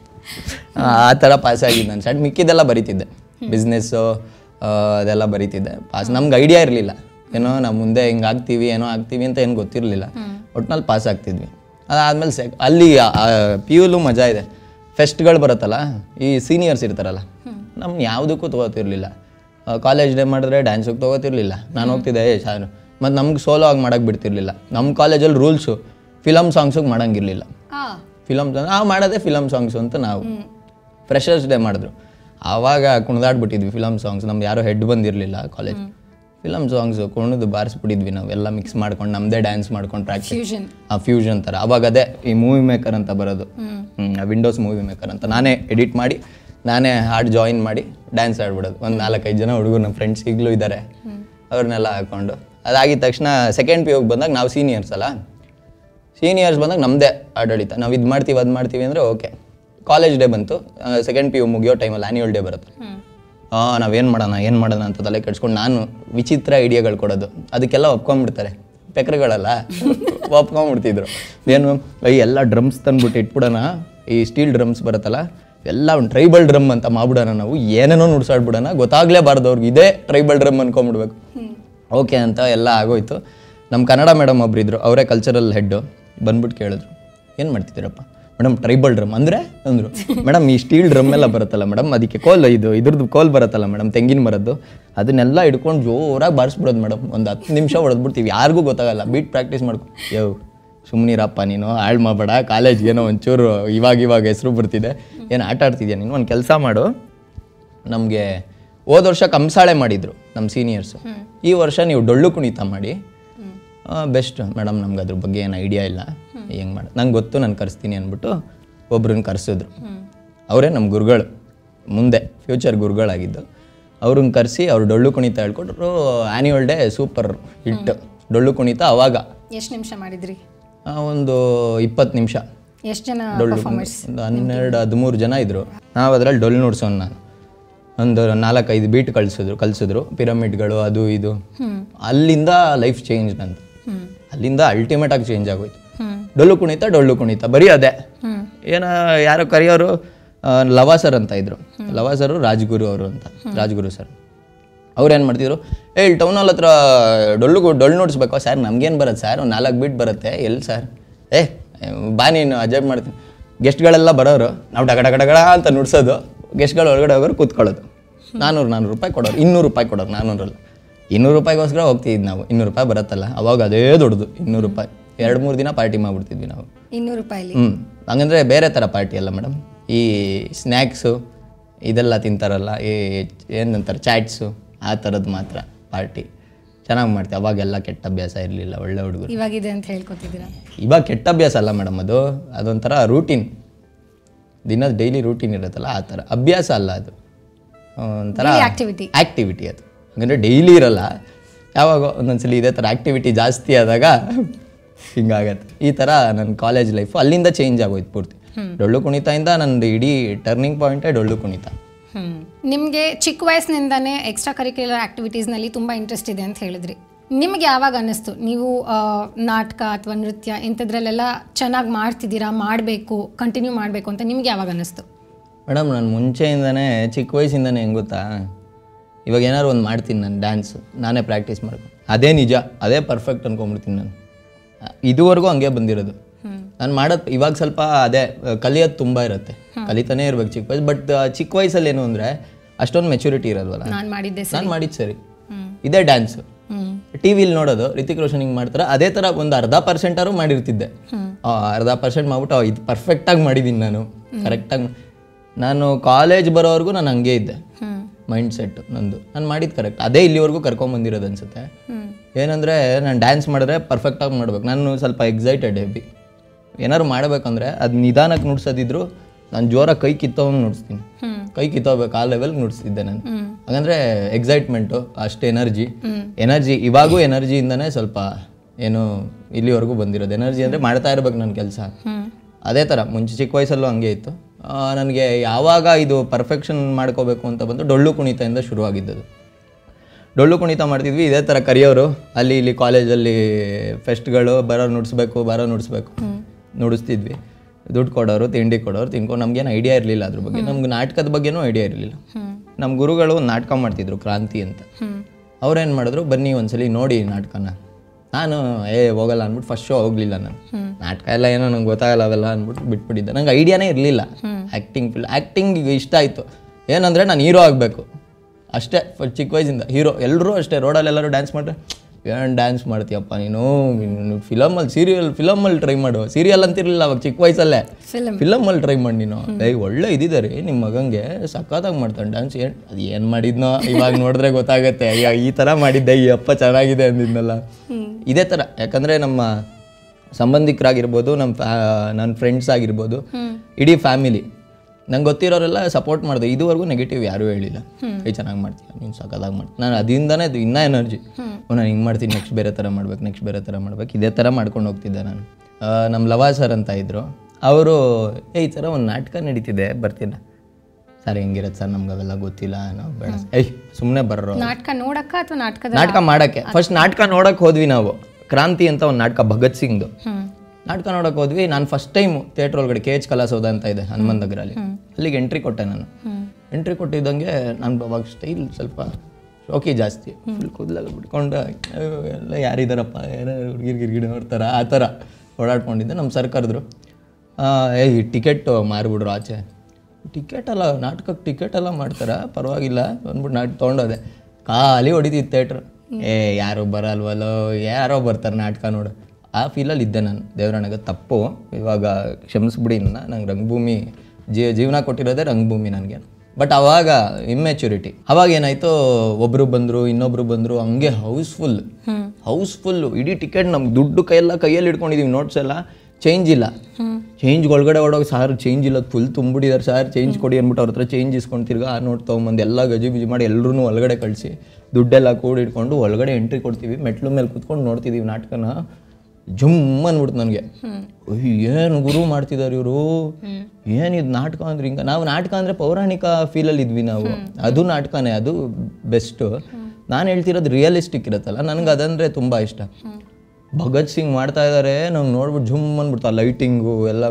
S2: ಆ ಥರ ಪಾಸ್ ಆಗಿದ್ದು ನಾನು ಸಟ್ ಮಿಕ್ಕಿದ್ದೆಲ್ಲ ಬರೀತಿದ್ದೆ ಬಿಸ್ನೆಸ್ಸು ಅದೆಲ್ಲ ಬರೀತಿದ್ದೆ ಪಾಸ್ ನಮ್ಗೆ ಐಡಿಯಾ ಇರಲಿಲ್ಲ ಏನೋ ನಾವು ಮುಂದೆ ಹಿಂಗೆ ಆಗ್ತೀವಿ ಏನೋ ಆಗ್ತೀವಿ ಅಂತ ಏನು ಗೊತ್ತಿರಲಿಲ್ಲ ಒಟ್ನಲ್ಲಿ ಪಾಸ್ ಆಗ್ತಿದ್ವಿ ಅದಾದಮೇಲೆ ಸೆಕ್ ಅಲ್ಲಿ ಪಿ ಯುಲು ಮಜಾ ಇದೆ ಫೆಸ್ಟ್ಗಳು ಬರುತ್ತಲ್ಲ ಈ ಸೀನಿಯರ್ಸ್ ಇರ್ತಾರಲ್ಲ ನಮ್ಗೆ ಯಾವುದಕ್ಕೂ ತೊಗೋತಿರ್ಲಿಲ್ಲ ಕಾಲೇಜ್ ಡೇ ಮಾಡಿದ್ರೆ ಡ್ಯಾನ್ಸಿಗೆ ತೊಗೋತಿರ್ಲಿಲ್ಲ ನಾನು ಹೋಗ್ತಿದ್ದೆ ಏ ಸಾರು ಮತ್ತು ನಮ್ಗೆ ಸೋಲೋ ಆಗಿ ಮಾಡಕ್ಕೆ ಬಿಡ್ತಿರ್ಲಿಲ್ಲ ನಮ್ಮ ಕಾಲೇಜಲ್ಲಿ ರೂಲ್ಸು ಫಿಲಮ್ ಸಾಂಗ್ಸಿಗೆ ಮಾಡಂಗಿರಲಿಲ್ಲ
S1: ಆ
S2: ಫಿಲಮ್ ನಾವು ಮಾಡೋದೇ ಫಿಲಮ್ ಸಾಂಗ್ಸ್ ಅಂತ ನಾವು ಫ್ರೆಷರ್ಸ್ ಡೇ ಮಾಡಿದ್ರು ಆವಾಗ ಕುಣಿದಾಡ್ಬಿಟ್ಟಿದ್ವಿ ಫಿಲಮ್ ಸಾಂಗ್ಸ್ ನಮ್ದು ಯಾರೋ ಹೆಡ್ ಬಂದಿರಲಿಲ್ಲ ಕಾಲೇಜ್ ಫಿಲಮ್ ಸಾಂಗ್ಸು ಕುಣಿದು ಬಾರಿಸ್ಬಿಟ್ಟಿದ್ವಿ ನಾವು ಎಲ್ಲ ಮಿಕ್ಸ್ ಮಾಡ್ಕೊಂಡು ನಮ್ಮದೇ ಡ್ಯಾನ್ಸ್ ಮಾಡ್ಕೊಂಡು ಪ್ರಾಕ್ಟೀಸ್
S1: ಫ್ಯೂಷನ್
S2: ಆ ಫ್ಯೂಷನ್ ಥರ ಅವಾಗ ಅದೇ ಈ ಮೂವಿ ಮೇಕರ್ ಅಂತ ಬರೋದು ವಿಂಡೋಸ್ ಮೂವಿ ಮೇಕರ್ ಅಂತ ನಾನೇ ಎಡಿಟ್ ಮಾಡಿ ನಾನೇ ಹಾಡು ಜಾಯಿನ್ ಮಾಡಿ ಡ್ಯಾನ್ಸ್ ಆಡ್ಬಿಡೋದು ಒಂದು ನಾಲ್ಕೈದು ಜನ ಹುಡುಗರು ನಮ್ಮ ಫ್ರೆಂಡ್ಸ್ ಈಗಲೂ ಇದ್ದಾರೆ ಅವ್ರನ್ನೆಲ್ಲ ಹಾಕೊಂಡು ಅದಾಗಿದ ತಕ್ಷಣ ಸೆಕೆಂಡ್ ಪಿ ಯುಗೆ ಬಂದಾಗ ನಾವು ಸೀನಿಯರ್ಸ್ ಅಲ್ಲ ಸೀನಿಯರ್ಸ್ ಬಂದಾಗ ನಮ್ಮದೇ ಆಡಳಿತ ನಾವು ಇದು ಮಾಡ್ತೀವಿ ಅದು ಮಾಡ್ತೀವಿ ಅಂದರೆ ಓಕೆ ಕಾಲೇಜ್ ಡೇ ಬಂತು ಸೆಕೆಂಡ್ ಪಿ ಯು ಮುಗಿಯೋ ಟೈಮಲ್ಲಿ ಆ್ಯನ್ಯುವಲ್ ಡೇ ಬರುತ್ತೆ ಹಾಂ ನಾವೇನು ಮಾಡೋಣ ಏನು ಮಾಡೋಣ ಅಂತ ತಲೆ ಕೆಡ್ಸ್ಕೊಂಡು ನಾನು ವಿಚಿತ್ರ ಐಡಿಯಾಗಳು ಕೊಡೋದು ಅದಕ್ಕೆಲ್ಲ ಒಪ್ಕೊಂಡ್ಬಿಡ್ತಾರೆ ಪೆಕ್ರಗಳಲ್ಲ ಒಪ್ಕೊಂಡ್ಬಿಡ್ತಿದ್ರು ಏನು ಈ ಎಲ್ಲ ಡ್ರಮ್ಸ್ ತಂದ್ಬಿಟ್ಟು ಇಟ್ಬಿಡೋಣ ಈ ಸ್ಟೀಲ್ ಡ್ರಮ್ಸ್ ಬರುತ್ತಲ್ಲ ಎಲ್ಲ ಒಂದು ಟ್ರೈಬಲ್ ಡ್ರಮ್ ಅಂತ ಮಾಡ್ಬಿಡೋಣ ನಾವು ಏನೇನೋ ನುಡ್ಸಾಡ್ಬಿಡೋಣ ಗೊತ್ತಾಗ್ಲೇಬಾರ್ದು ಅವ್ರಿಗೆ ಇದೇ ಟ್ರೈಬಲ್ ಡ್ರಮ್ ಅನ್ಕೊಂಬಿಡ್ಬೇಕು ಓಕೆ ಅಂತ ಎಲ್ಲ ಆಗೋಯ್ತು ನಮ್ಮ ಕನ್ನಡ ಮೇಡಮ್ ಒಬ್ರಿದ್ರು ಅವರೇ ಕಲ್ಚರಲ್ ಹೆಡ್ಡು ಬಂದ್ಬಿಟ್ಟು ಕೇಳಿದ್ರು ಏನು ಮಾಡ್ತಿದ್ದೀರಪ್ಪ ಮೇಡಮ್ ಟ್ರೈಬಲ್ ಡ್ರಮ್ ಅಂದರೆ ಅಂದರು ಮೇಡಮ್ ಈ ಸ್ಟೀಲ್ ಡ್ರಮ್ ಎಲ್ಲ ಬರುತ್ತಲ್ಲ ಮೇಡಮ್ ಅದಕ್ಕೆ ಕೋಲ್ ಇದು ಇದ್ರದ್ದು ಕೋಲ್ ಬರುತ್ತಲ್ಲ ಮೇಡಮ್ ತೆಂಗಿನ ಮರದ್ದು ಅದನ್ನೆಲ್ಲ ಹಿಡ್ಕೊಂಡು ಜೋರಾಗಿ ಬಾರಿಸ್ಬಿಡೋದು ಮೇಡಮ್ ಒಂದು ಹತ್ತು ನಿಮಿಷ ಹೊಡೆದ್ಬಿಡ್ತೀವಿ ಯಾರಿಗೂ ಗೊತ್ತಾಗಲ್ಲ ಬೀಟ್ ಪ್ರಾಕ್ಟೀಸ್ ಮಾಡ್ಕೊ ಯೋ ಸುಮ್ಮನಿರಪ್ಪ ನೀನು ಹಾಳು ಮಾಡಬೇಡ ಕಾಲೇಜ್ಗೆ ಏನೋ ಒಂಚೂರು ಇವಾಗ ಇವಾಗ ಹೆಸರು ಬರ್ತಿದೆ ಏನು ಆಟ ಆಡ್ತಿದ್ಯಾ ನೀನು ಒಂದು ಕೆಲಸ ಮಾಡು ನಮಗೆ ಹೋದ ವರ್ಷ ಕಂಸಾಳೆ ಮಾಡಿದ್ರು ನಮ್ಮ ಸೀನಿಯರ್ಸು ಈ ವರ್ಷ ನೀವು ಡೊಳ್ಳು ಕುಣಿತ ಮಾಡಿ ಬೆಸ್ಟ್ ಮೇಡಮ್ ನಮ್ಗೆ ಅದ್ರ ಬಗ್ಗೆ ಏನು ಐಡಿಯಾ ಇಲ್ಲ ಹೆಂಗೆ ಮಾಡಿ ನಂಗೆ ಗೊತ್ತು ನಾನು ಕರೆಸ್ತೀನಿ ಅಂದ್ಬಿಟ್ಟು ಒಬ್ರನ್ನ ಕರೆಸಿದ್ರು ಅವರೇ ನಮ್ಮ ಗುರುಗಳು ಮುಂದೆ ಫ್ಯೂಚರ್ ಗುರುಗಳಾಗಿದ್ದು ಅವ್ರನ್ನ ಕರೆಸಿ ಅವ್ರು ಡೊಳ್ಳು ಕುಣಿತ ಹೇಳ್ಕೊಟ್ರು ಆ್ಯನ್ಯುವಲ್ ಡೇ ಸೂಪರ್ ಹಿಟ್ ಡೊಳ್ಳು ಕುಣಿತ ಅವಾಗ
S1: ಎಷ್ಟು ನಿಮಿಷ ಮಾಡಿದ್ರಿ
S2: ಆ, ಒಂದು ಇಪ್ಪತ್ತು ನಿಮಿಷ
S1: ಎಷ್ಟು ಜನ
S2: ಡೊಳ್ಳು
S1: ಪರ್ಫಾರ್ಮೆನ್ಸ್
S2: ಒಂದು ಹನ್ನೆರಡು ಹದಿಮೂರು ಜನ ಇದ್ದರು ನಾವು ಅದರಲ್ಲಿ ಡೊಳ್ಳು ನುಡ್ಸೋನು ನಾನು ಒಂದು ನಾಲ್ಕೈದು ಬೀಟ್ ಕಳಿಸಿದ್ರು ಕಲಿಸಿದ್ರು ಪಿರಮಿಡ್ಗಳು ಅದು ಇದು ಅಲ್ಲಿಂದ ಲೈಫ್ ಚೇಂಜ್ ನಂದು
S1: ಹ್ಮ್
S2: ಅಲ್ಲಿಂದ ಅಲ್ಟಿಮೇಟ್ ಆಗಿ ಚೇಂಜ್ ಆಗೋಯ್ತು
S1: ಹ್ಮ್
S2: ಡೊಳ್ಳು ಕುಣಿತ ಡೊಳ್ಳು ಕುಣಿತ ಬರೀ ಅದೇ
S1: ಹ್ಮ್
S2: ಏನೋ ಯಾರೋ ಕರೆಯೋರು ಆ, ಲವಾ ಸರ್ ಅಂತ ಇದ್ರು ಲವಾ ಸರು ರಾಜ್ಗುರು ಅವರು ಅಂತ ರಾಜ್ಗುರು ಸರ್ ಅವ್ರು ಏನು ಮಾಡ್ತಿದ್ರು ಏ ಇಲ್ಲಿ ಟೌನ್ ಹಾಲ್ ಹತ್ರ ಡೊಳ್ಳು ಡೊಳ್ಳು ನೋಡಿಸ್ಬೇಕು ಸರ್ ನಮ್ಗೇನು ಬರುತ್ತೆ ಸರ್ ಒಂದು ನಾಲ್ಕು ಬೀಟ್ ಬರುತ್ತೆ ಎಲ್ಲಿ ಸರ್ ಏ ಬಾ ನೀನು ಅಜಾಬ್ ಮಾಡ್ತೀನಿ ಗೆಸ್ಟ್ಗಳೆಲ್ಲ ಬರೋರು ನಾವು ಡಗ ಡಗ ಡಗಡ ಅಂತ ನುಡ್ಸೋದು ಗೆಸ್ಟ್ಗಳು ಒಳಗಡೆ ಹೋಗೋರು ಕೂತ್ಕೊಳ್ಳೋದು ನಾನ್ನೂರು ನಾನ್ನೂರು ರೂಪಾಯಿ ಕೊಡೋರು ಇನ್ನೂರು ರೂಪಾಯಿ ಕೊಡೋರು ನಾನ್ನೂರಲ್ಲ ಇನ್ನೂರು ರೂಪಾಯಿಗೋಸ್ಕರ ಹೋಗ್ತಿದ್ವಿ ನಾವು ಇನ್ನೂರು ರೂಪಾಯಿ ಬರುತ್ತಲ್ಲ ಅವಾಗ ಅದೇ ದೊಡ್ಡದು ಇನ್ನೂರು ರೂಪಾಯಿ ಎರಡು ಮೂರು ದಿನ ಪಾರ್ಟಿ ಮಾಡ್ಬಿಡ್ತಿದ್ವಿ ನಾವು
S1: ಇನ್ನೂರು ರೂಪಾಯಿಲಿ
S2: ಹ್ಞೂ ಹಂಗಂದ್ರೆ ಬೇರೆ ಥರ ಪಾರ್ಟಿ ಅಲ್ಲ ಮೇಡಮ್ ಈ ಸ್ನ್ಯಾಕ್ಸು ಇದೆಲ್ಲ ತಿಂತಾರಲ್ಲ ಈ ಏನಂತಾರೆ ಚಾಟ್ಸು ಆ ಥರದ್ದು ಮಾತ್ರ ಪಾರ್ಟಿ ಚೆನ್ನಾಗಿ ಮಾಡ್ತೀವಿ ಅವಾಗೆಲ್ಲ ಕೆಟ್ಟ ಅಭ್ಯಾಸ ಇರಲಿಲ್ಲ ಒಳ್ಳೆ ಹುಡುಗರು
S1: ಇವಾಗಿದೆ ಅಂತ ಹೇಳ್ಕೊತಿದ್ದೀರಾ
S2: ಇವಾಗ ಕೆಟ್ಟ ಅಭ್ಯಾಸ ಅಲ್ಲ ಮೇಡಮ್ ಅದು ಅದೊಂಥರ ರೂಟೀನ್ ದಿನದ ಡೈಲಿ ರೂಟೀನ್ ಇರುತ್ತಲ್ಲ ಆ ಥರ ಅಭ್ಯಾಸ ಅಲ್ಲ ಅದು ಒಂಥರ
S1: ಆಕ್ಟಿವಿಟಿ
S2: ಆ್ಯಕ್ಟಿವಿಟಿ ಅದು ಹಂಗಂದ್ರೆ ಡೈಲಿ ಇರಲ್ಲ ಯಾವಾಗ ಒಂದೊಂದ್ಸಲಿ ಇದೇ ಥರ ಆ್ಯಕ್ಟಿವಿಟಿ ಜಾಸ್ತಿ ಆದಾಗ ಹಿಂಗಾಗತ್ತೆ ಈ ಥರ ನನ್ನ ಕಾಲೇಜ್ ಲೈಫು ಅಲ್ಲಿಂದ ಚೇಂಜ್ ಆಗೋಯ್ತು ಪೂರ್ತಿ ಡೊಳ್ಳು ಕುಣಿತದಿಂದ ನಂದು ಇಡೀ ಟರ್ನಿಂಗ್ ಪಾಯಿಂಟೇ ಡೊಳ್ಳು ಕುಣಿತ
S1: ನಿಮಗೆ ಚಿಕ್ಕ ವಯಸ್ಸಿನಿಂದಾನೇ ಎಕ್ಸ್ಟ್ರಾ ಕರಿಕ್ಯುಲರ್ ಆ್ಯಕ್ಟಿವಿಟೀಸ್ನಲ್ಲಿ ತುಂಬ ಇಂಟ್ರೆಸ್ಟ್ ಇದೆ ಅಂತ ಹೇಳಿದ್ರಿ ನಿಮಗೆ ಯಾವಾಗ ಅನ್ನಿಸ್ತು ನೀವು ಆ, ನಾಟಕ ಅಥವಾ ನೃತ್ಯ ಇಂಥದ್ರಲ್ಲೆಲ್ಲ ಚೆನ್ನಾಗಿ ಮಾಡ್ತಿದ್ದೀರಾ ಮಾಡಬೇಕು ಕಂಟಿನ್ಯೂ ಮಾಡಬೇಕು ಅಂತ ನಿಮ್ಗೆ ಯಾವಾಗ ಅನ್ನಿಸ್ತು
S2: ಮೇಡಮ್ ನಾನು ಮುಂಚೆಯಿಂದನೇ ಚಿಕ್ಕ ವಯಸ್ಸಿಂದನೇ ಹೆಂಗೆ ಗೊತ್ತಾ ಇವಾಗ ಏನಾದ್ರು ಒಂದು ಮಾಡ್ತೀನಿ ನಾನು ಡ್ಯಾನ್ಸು ನಾನೇ ಪ್ರಾಕ್ಟೀಸ್ ಮಾಡ್ಕೊಂಡು ಅದೇ ನಿಜ ಅದೇ ಪರ್ಫೆಕ್ಟ್ ಅನ್ಕೊಂಬಿಡ್ತೀನಿ ನಾನು ಅಹ್, ಇದುವರೆಗೂ ಹಂಗೆ ಬಂದಿರೋದು ನಾನು ಮಾಡೋದು ಇವಾಗ ಸ್ವಲ್ಪ ಅದೇ ಅಹ್, ಕಲಿಯೋದು ತುಂಬ ಇರುತ್ತೆ ಕಲಿತಾನೇ ಇರ್ಬೇಕು ಚಿಕ್ಕ ವಯಸ್ಸು ಬಟ್ ಚಿಕ್ಕ ವಯಸ್ಸಲ್ಲಿ ಏನು ಅಂದರೆ ಅಷ್ಟೊಂದು ಮೆಚುರಿಟಿ ಇರೋಲ್ವಲ್ಲ
S1: ನಾನು ಮಾಡಿದ್ದೆ
S2: ನಾನು ಮಾಡಿದ್ದು ಸರಿ
S1: ಹ್ಮ್.
S2: ಇದೇ ಡ್ಯಾನ್ಸು
S1: ಹ್ಞೂ
S2: ಟಿ ವಿಲಿ ನೋಡೋದು ರಿತಿಕ್ ರೋಷನ್ ಹಿಂಗೆ ಮಾಡ್ತಾರೆ ಅದೇ ಥರ ಒಂದು ಅರ್ಧ ಪರ್ಸೆಂಟಾರು ಮಾಡಿರ್ತಿದ್ದೆ ಆ, ಅರ್ಧ ಪರ್ಸೆಂಟ್ ಮಾಡ್ಬಿಟ್ಟು ಆ, ಇದು ಪರ್ಫೆಕ್ಟಾಗಿ ಮಾಡಿದ್ದೀನಿ ನಾನು ಕರೆಕ್ಟಾಗಿ ನಾನು ಕಾಲೇಜ್ ಬರೋವರೆಗೂ ನಾನು ಹಂಗೆ ಇದ್ದೆ
S1: ಹ್ಞೂ
S2: ಮೈಂಡ್ ಸೆಟ್ ನಂದು ನಾನು ಮಾಡಿದ್ದು ಕರೆಕ್ಟ್ ಅದೇ ಇಲ್ಲಿವರೆಗೂ ಕರ್ಕೊಂಬಂದಿರೋದು ಅನ್ಸುತ್ತೆ
S1: ಹ್ಞೂ
S2: ಏನಂದರೆ ನಾನು ಡ್ಯಾನ್ಸ್ ಮಾಡಿದ್ರೆ ಪರ್ಫೆಕ್ಟಾಗಿ ಮಾಡ್ಬೇಕು ನಾನು ಸ್ವಲ್ಪ ಎಕ್ಸೈಟೆಡ್ ಹೆವಿ ಏನಾದ್ರು ಮಾಡಬೇಕಂದ್ರೆ ಅದು ನಿಧಾನಕ್ಕೆ ನುಡ್ಸೋದಿದ್ರು ನಾನು ಜೋರಾಗಿ ಕೈ ಕಿತ್ತೋಂಗೆ ನುಡಿಸ್ತೀನಿ
S1: ಹ್ಞೂ
S2: ಕೈ ಕಿತ್ತೋಗ್ಬೇಕು ಆ ಲೆವೆಲ್ಗೆ ನುಡಿಸ್ತಿದ್ದೆ ನಾನು
S1: ಹ್ಞೂ
S2: ಹಾಗಂದ್ರೆ ಎಕ್ಸೈಟ್ಮೆಂಟು ಅಷ್ಟು ಎನರ್ಜಿ ಎನರ್ಜಿ ಇವಾಗೂ ಎನರ್ಜಿಯಿಂದನೇ ಸ್ವಲ್ಪ ಏನು ಇಲ್ಲಿವರೆಗೂ ಬಂದಿರೋದು ಎನರ್ಜಿ ಅಂದರೆ ಮಾಡ್ತಾ ಇರ್ಬೇಕು ನನ್ನ ಕೆಲಸ
S1: ಹ್ಞೂ
S2: ಅದೇ ಥರ ಮುಂಚೆ ಚಿಕ್ಕ ವಯಸ್ಸಲ್ಲೂ ಹಂಗೆ ಇತ್ತು ನನಗೆ ಯಾವಾಗ ಇದು ಪರ್ಫೆಕ್ಷನ್ ಮಾಡ್ಕೋಬೇಕು ಅಂತ ಬಂದು ಡೊಳ್ಳು ಕುಣಿತದಿಂದ ಶುರುವಾಗಿದ್ದದು ಡೊಳ್ಳು ಕುಣಿತ ಮಾಡ್ತಿದ್ವಿ ಇದೇ ಥರ ಕರಿಯೋರು ಅಲ್ಲಿ ಇಲ್ಲಿ ಕಾಲೇಜಲ್ಲಿ ಫೆಸ್ಟ್ಗಳು ಬರೋ ನುಡಿಸ್ಬೇಕು ಬರೋ ನುಡಿಸ್ಬೇಕು ನುಡಿಸ್ತಿದ್ವಿ ದುಡ್ಡು ಕೊಡೋರು ತಿಂಡಿ ಕೊಡೋರು ತಿನ್ಕೊಂಡು ನಮ್ಗೇನು ಐಡಿಯಾ ಇರಲಿಲ್ಲ ಅದ್ರ ಬಗ್ಗೆ ನಮ್ಗೆ ನಾಟಕದ ಬಗ್ಗೆನೂ ಐಡಿಯಾ ಇರಲಿಲ್ಲ
S1: ಹ್ಞೂ
S2: ನಮ್ಮ ಗುರುಗಳು ಒಂದು ನಾಟಕ ಮಾಡ್ತಿದ್ರು ಕ್ರಾಂತಿ ಅಂತ
S1: ಹ್ಞೂ
S2: ಅವ್ರೇನು ಮಾಡಿದ್ರು ಬನ್ನಿ ಒಂದ್ಸಲಿ ನೋಡಿ ನಾಟಕನ ನಾನು ಏ ಹೋಗಲ್ಲ ಅಂದ್ಬಿಟ್ಟು ಫಸ್ಟ್ ಶೋ ಹೋಗಲಿಲ್ಲ ನಾನು ನಾಟಕ ಎಲ್ಲ ಏನೋ ನಂಗೆ ಗೊತ್ತಾಗಲ್ಲ ಅವೆಲ್ಲ ಅಂದ್ಬಿಟ್ಟು ಬಿಟ್ಬಿಟ್ಟಿದ್ದೆ ನಂಗೆ ಐಡಿಯಾನೇ ಇರಲಿಲ್ಲ ಆ್ಯಕ್ಟಿಂಗ್ ಫೀಲ್ ಆ್ಯಕ್ಟಿಂಗ್ ಇಷ್ಟ ಆಯಿತು ಏನಂದರೆ ನಾನು ಹೀರೋ ಆಗಬೇಕು ಅಷ್ಟೇ ಫ- ಚಿಕ್ಕ ವಯಸ್ಸಿಂದ ಹೀರೋ ಎಲ್ಲರೂ ಅಷ್ಟೇ ರೋಡಲ್ಲಿ ಎಲ್ಲರೂ ಡ್ಯಾನ್ಸ್ ಮಾಡ್ರೆ ಏನು ಡ್ಯಾನ್ಸ್ ಮಾಡ್ತೀಯಪ್ಪ ನೀನು ಫಿಲಮಲ್ಲಿ ಸೀರಿಯಲ್ ಫಿಲಮಲ್ಲಿ ಟ್ರೈ ಮಾಡು ಸೀರಿಯಲ್ ಅಂತಿರಲಿಲ್ಲ ಅವಾಗ ಚಿಕ್ಕ ವಯಸ್ಸಲ್ಲೇ
S1: ಫಿಲಮ್
S2: ಫಿಲಮಲ್ಲಿ ಟ್ರೈ ಮಾಡಿ ನೀನು ಏಯ್ ಒಳ್ಳೆ ಇದಿದೆ ರೀ ನಿಮ್ಮ ಮಗಂಗೆ ಸಖತ್ತಾಗಿ ಮಾಡ್ತಾನೆ ಡ್ಯಾನ್ಸ್ ಏನು ಅದು ಏನು ಮಾಡಿದ್ನೋ ಇವಾಗ ನೋಡಿದ್ರೆ ಗೊತ್ತಾಗತ್ತೆ ಅಯ್ಯ ಈ ಥರ ಮಾಡಿದ್ದೆ ಈ ಅಪ್ಪ ಚೆನ್ನಾಗಿದೆ ಅಂದಿದ್ನಲ್ಲ ಇದೇ ಥರ ಯಾಕಂದರೆ ನಮ್ಮ ಸಂಬಂಧಿಕರಾಗಿರ್ಬೋದು ನಮ್ಮ ಫ್ಯಾ ನನ್ನ ಫ್ರೆಂಡ್ಸ್ ಆಗಿರ್ಬೋದು ಇಡೀ ಫ್ಯಾಮಿಲಿ ನಂಗೆ ಗೊತ್ತಿರೋರೆಲ್ಲ ಸಪೋರ್ಟ್ ಮಾಡಿದೆ ಇದುವರೆಗೂ ನೆಗೆಟಿವ್ ಯಾರೂ ಹೇಳಿಲ್ಲ ಏಯ್ ಚೆನ್ನಾಗಿ ಮಾಡ್ತೀಯ ನೀನು ಸಖತ್ತಾಗಿ ಮಾಡ್ತೀನಿ ನಾನು ಅದರಿಂದನೇ ಅದು ಇನ್ನೂ ಎನರ್ಜಿ ನಾನು ಹಿಂಗೆ ಮಾಡ್ತೀನಿ ನೆಕ್ಸ್ಟ್ ಬೇರೆ ಥರ ಮಾಡ್ಬೇಕು ನೆಕ್ಸ್ಟ್ ಬೇರೆ ಥರ ಮಾಡ್ಬೇಕು ಇದೇ ಥರ ಮಾಡ್ಕೊಂಡು ಹೋಗ್ತಿದ್ದೆ ನಾನು ಆ, ನಮ್ಮ ಲವಾ ಸರ್ ಅಂತ ಇದ್ದರು ಅವರು ಏ ಈ ಥರ ಒಂದು ನಾಟಕ ನಡೀತಿದೆ ಬರ್ತೀನ ಸರ್ ಹೆಂಗಿರತ್ತೆ ಸರ್ ನಮ್ಗೆ ಅವೆಲ್ಲ ಗೊತ್ತಿಲ್ಲ ನಾವು ಬೇಡ ಏಯ್ ಸುಮ್ಮನೆ ಬರ್ರೋ
S1: ನಾಟಕ ನೋಡಕ್ಕ ಅಥವಾ ನಾಟಕದ
S2: ನಾಟಕ ಮಾಡಕ್ಕೆ ಫಸ್ಟ್ ನಾಟಕ ನೋಡಕ್ ಹೋದ್ವಿ ನಾವು ಕ್ರಾಂತಿ ಅಂತ ಒಂದು ನಾಟಕ ಭಗತ್ ಸಿಂಗ್ದು
S1: ಹ್ಞೂ
S2: ನಾಟಕ ನೋಡಕ್ ಹೋದ್ವಿ ನಾನು ಫಸ್ಟ್ ಟೈಮ್ ಥಿಯೇಟ್ರ್ ಒಳಗಡೆ ಕೆ ಎಚ್ ಕಲಾಸೌಧ ಅಂತ ಇದೆ ಹನುಮಂತ ನಗರಲ್ಲಿ ಅಲ್ಲಿಗೆ ಎಂಟ್ರಿ ಕೊಟ್ಟೆ ನಾನು ಎಂಟ್ರಿ ಕೊಟ್ಟಿದ್ದಂಗೆ ನಾನು ಅವಾಗ ಸ್ಟೈಲ್ ಸ್ವಲ್ಪ ಶೋಕಿ ಜಾಸ್ತಿ ಫುಲ್ ಕೂದಲೆಲ್ಲ ಬಿಟ್ಕೊಂಡು ಅಯ್ಯೋ, ಎಲ್ಲ ಯಾರಿದಾರಪ್ಪ ಯಾರು ಹುಡುಗಿರ್ ಗಿರ್ಗಿಡಿ ನೋಡ್ತಾರ ಆ ಥರ ಓಡಾಡ್ಕೊಂಡಿದ್ದೆ ನಮ್ಮ ಸರ್ ಕರೆದ್ರು ಏ ಟಿಕೆಟ್ ಮಾರ್ಬಿಡ್ರು ಆಚೆ ಟಿಕೆಟ್ ಅಲ್ಲ ನಾಟಕಕ್ಕೆ ಟಿಕೆಟ್ ಎಲ್ಲ ಮಾಡ್ತಾರ ಪರವಾಗಿಲ್ಲ ಅಂದ್ಬಿಟ್ಟು ನಾಟಕ ತೊಗೊಂಡೋದೆ ಖಾಲಿ ಹೊಡಿತಿತ್ತು ಥಿಯೇಟ್ರ್ ಏ ಯಾರು ಬರಲ್ವಲ್ಲೋ ಯಾರೋ ಬರ್ತಾರೆ ನಾಟಕ ನೋಡು ಆ ಫೀಲಲ್ಲಿ ಇದ್ದೆ ನಾನು ದೇವರಣ್ಣಗೆ ತಪ್ಪು ಇವಾಗ ಕ್ಷಮಿಸ್ಬಿಡಿ ನನ್ನ ನಂಗೆ ರಂಗಭೂಮಿ ಜೀ ಜೀವನ ಕೊಟ್ಟಿರೋದೇ ರಂಗಭೂಮಿ ನನಗೆ ಬಟ್ ಅವಾಗ ಇಮ್ಮೆಚುರಿಟಿ ಅವಾಗ ಏನಾಯ್ತು ಒಬ್ರು ಬಂದರು ಇನ್ನೊಬ್ರು ಬಂದರು ಹಂಗೆ ಹೌಸ್ಫುಲ್ ಹೌಸ್ಫುಲ್ಲು ಇಡೀ ಟಿಕೆಟ್ ನಮ್ಗೆ ದುಡ್ಡು ಕೈಯೆಲ್ಲ ಕೈಯಲ್ಲಿ ಇಟ್ಕೊಂಡಿದೀವಿ ನೋಟ್ಸ್ ಎಲ್ಲ ಚೇಂಜ್ ಇಲ್ಲ ಚೇಂಜ್ ಒಳಗಡೆ ಹೊಡೋಗಿ ಸಾರ್ ಚೇಂಜ್ ಇಲ್ಲ ಫುಲ್ ತುಂಬಿಡಿದಾರೆ ಸರ್ ಚೇಂಜ್ ಕೊಡಿ ಅಂದ್ಬಿಟ್ಟು ಅವ್ರ ಹತ್ರ ಚೇಂಜ್ ಇಸ್ಕೊಂಡು ತಿರ್ಗಾ ಆ ನೋಟ್ ತೊಗೊಂಬಂದು ಎಲ್ಲ ಗಜಿ ಬಿಜಿ ಮಾಡಿ ಎಲ್ಲರೂ ಒಳಗಡೆ ಕಳಿಸಿ ದುಡ್ಡೆಲ್ಲ ಕೂಡಿಟ್ಕೊಂಡು ಒಳಗಡೆ ಎಂಟ್ರಿ ಕೊಡ್ತೀವಿ ಮೆಟ್ಲು ಮೇಲೆ ಕುತ್ಕೊಂಡು ನೋಡ್ತಿದ್ದೀವಿ ನಾಟಕನ ಜುಮ್ ಅಂದ್ಬಿಡ್ತು ನನಗೆ ಏನು ಗುರು ಮಾಡ್ತಿದ್ದಾರೆ ಇವರು ಏನಿದು ನಾಟಕ ಅಂದ್ರೆ ಹಿಂಗ ನಾವು ನಾಟಕ ಅಂದ್ರೆ ಪೌರಾಣಿಕ ಫೀಲಲ್ಲಿ ಇದ್ವಿ ನಾವು ಅದು ನಾಟಕನೇ ಅದು ಬೆಸ್ಟ್ ನಾನು ಹೇಳ್ತಿರೋದು ರಿಯಲಿಸ್ಟಿಕ್ ಇರುತ್ತಲ್ಲ ನನಗೆ ಅದಂದ್ರೆ ತುಂಬಾ ಇಷ್ಟ ಭಗತ್ ಸಿಂಗ್ ಮಾಡ್ತಾ ಇದ್ದಾರೆ ನಂಗೆ ನೋಡ್ಬಿಟ್ಟು ಜುಮ್ ಅಂದ್ಬಿಡ್ತು ಆ ಲೈಟಿಂಗು ಎಲ್ಲ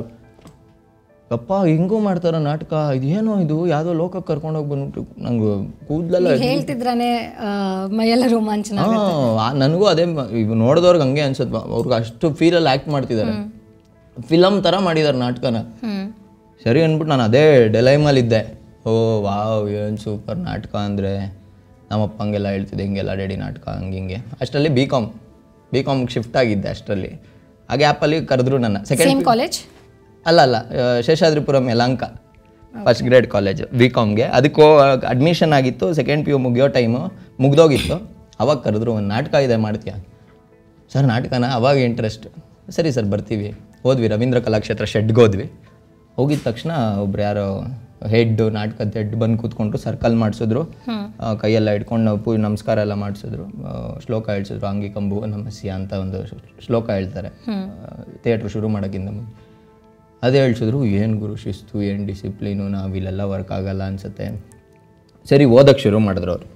S2: ಅಪ್ಪ ಹಿಂಗೂ ಮಾಡ್ತಾರ ನಾಟಕ ಇದೇನೋ ಇದು ಯಾವುದೋ ಲೋಕಕ್ಕೆ ಕರ್ಕೊಂಡೋಗಿ ಬಂದ್ಬಿಟ್ಟು ನಂಗೆ ಕೂದಲೆಲ್ಲ
S1: ಹೇಳ್ತಿದ್ರಾನೆ ಆ, ಮೈಯೆಲ್ಲ ರೋಮಾಂಚನ
S2: ಹಾ ನನಗೂ ಅದೇ ಮ- ಈಗ ನೋಡಿದವ್ರಿಗೆ ಹಂಗೆ ಅನ್ಸುತ್ತೆ ಅವ್ರಿಗೆ ಅಷ್ಟು ಫೀಲಲ್ಲಿ ಆ್ಯಕ್ಟ್ ಮಾಡ್ತಿದ್ದಾರೆ ಫಿಲಮ್ ಥರ ಮಾಡಿದ್ದಾರೆ ನಾಟಕನ
S1: ಹ್ಮ್
S2: ಸರಿ ಅಂದ್ಬಿಟ್ಟು ನಾನು ಅದೇ ಡೆಲೈಮಲ್ಲಿದ್ದೆ ಓ ವಾವ್ ಏನು ಸೂಪರ್ ನಾಟಕ ಅಂದರೆ ನಮ್ಮ ಅಪ್ಪಂಗೆಲ್ಲ ಹೇಳ್ತಿದ್ದೆ ಹಿಂಗೆಲ್ಲ ರೆಡಿ ನಾಟಕ ಹಂಗೆ ಹಿಂಗೆ ಅಷ್ಟರಲ್ಲಿ ಬಿ ಕಾಮ್ ಬಿ ಕಾಮ್ಗೆ ಶಿಫ್ಟ್ ಆಗಿದ್ದೆ ಅಷ್ಟರಲ್ಲಿ ಆ ಗ್ಯಾಪಲ್ಲಿ ಕರೆದ್ರು ನನ್ನ ಸೆಕೆಂಡ್
S1: ಸೇಮ್ ಕಾಲೇಜ್
S2: ಅಲ್ಲ ಅಲ್ಲ ಆ, ಶೇಷಾದ್ರಿಪುರಂ ಯಲಂಕ ಫಸ್ಟ್ ಗ್ರೇಡ್ ಕಾಲೇಜ್ ಬಿ ಕಾಮ್ಗೆ ಅದಕ್ಕೂ ಅಡ್ಮಿಷನ್ ಆಗಿತ್ತು ಸೆಕೆಂಡ್ ಪಿ ಯು ಮುಗಿಯೋ ಟೈಮು ಮುಗ್ದೋಗಿತ್ತು ಅವಾಗ ಕರೆದ್ರು ಒಂದು ನಾಟಕ ಇದೆ ಮಾಡ್ತೀಯಾ ಸರ್ ನಾಟಕನ ಅವಾಗ ಇಂಟ್ರೆಸ್ಟ್ ಸರಿ ಸರ್ ಬರ್ತೀವಿ ಹೋದ್ವಿ ರವೀಂದ್ರ ಕಲಾಕ್ಷೇತ್ರ ಶೆಡ್ಗೆ ಹೋದ್ವಿ ಹೋಗಿದ ತಕ್ಷಣ ಒಬ್ರು ಯಾರೋ ಹೆಡ್ ನಾಟಕದ ಹೆಡ್ ಬಂದು ಕೂತ್ಕೊಂಡ್ರು ಸರ್ಕಲ್ ಮಾಡಿಸಿದ್ರು ಕೈಯೆಲ್ಲ ಇಟ್ಕೊಂಡು ನಾವು ಪೂ ನಮಸ್ಕಾರ ಎಲ್ಲ ಮಾಡಿಸಿದ್ರು ಶ್ಲೋಕ ಹೇಳ್ಸಿದ್ರು ಅಂಗಿ ಕಂಬು ನಮಸ್ಯ ಅಂತ ಒಂದು ಶ್ಲೋಕ ಹೇಳ್ತಾರೆ ಥಿಯೇಟ್ರ್ ಶುರು ಮಾಡೋಕ್ಕಿಂತ ಮುಂದೆ ಅದೇ ಹೇಳ್ಸಿದ್ರು ಏನು ಗುರು ಶಿಸ್ತು ಏನು ಡಿಸಿಪ್ಲಿನು ನಾವು ಇಲ್ಲೆಲ್ಲ ವರ್ಕ್ ಆಗಲ್ಲ ಅನ್ಸುತ್ತೆ ಸರಿ ಓದಕ್ಕೆ ಶುರು ಮಾಡಿದ್ರು ಅವರು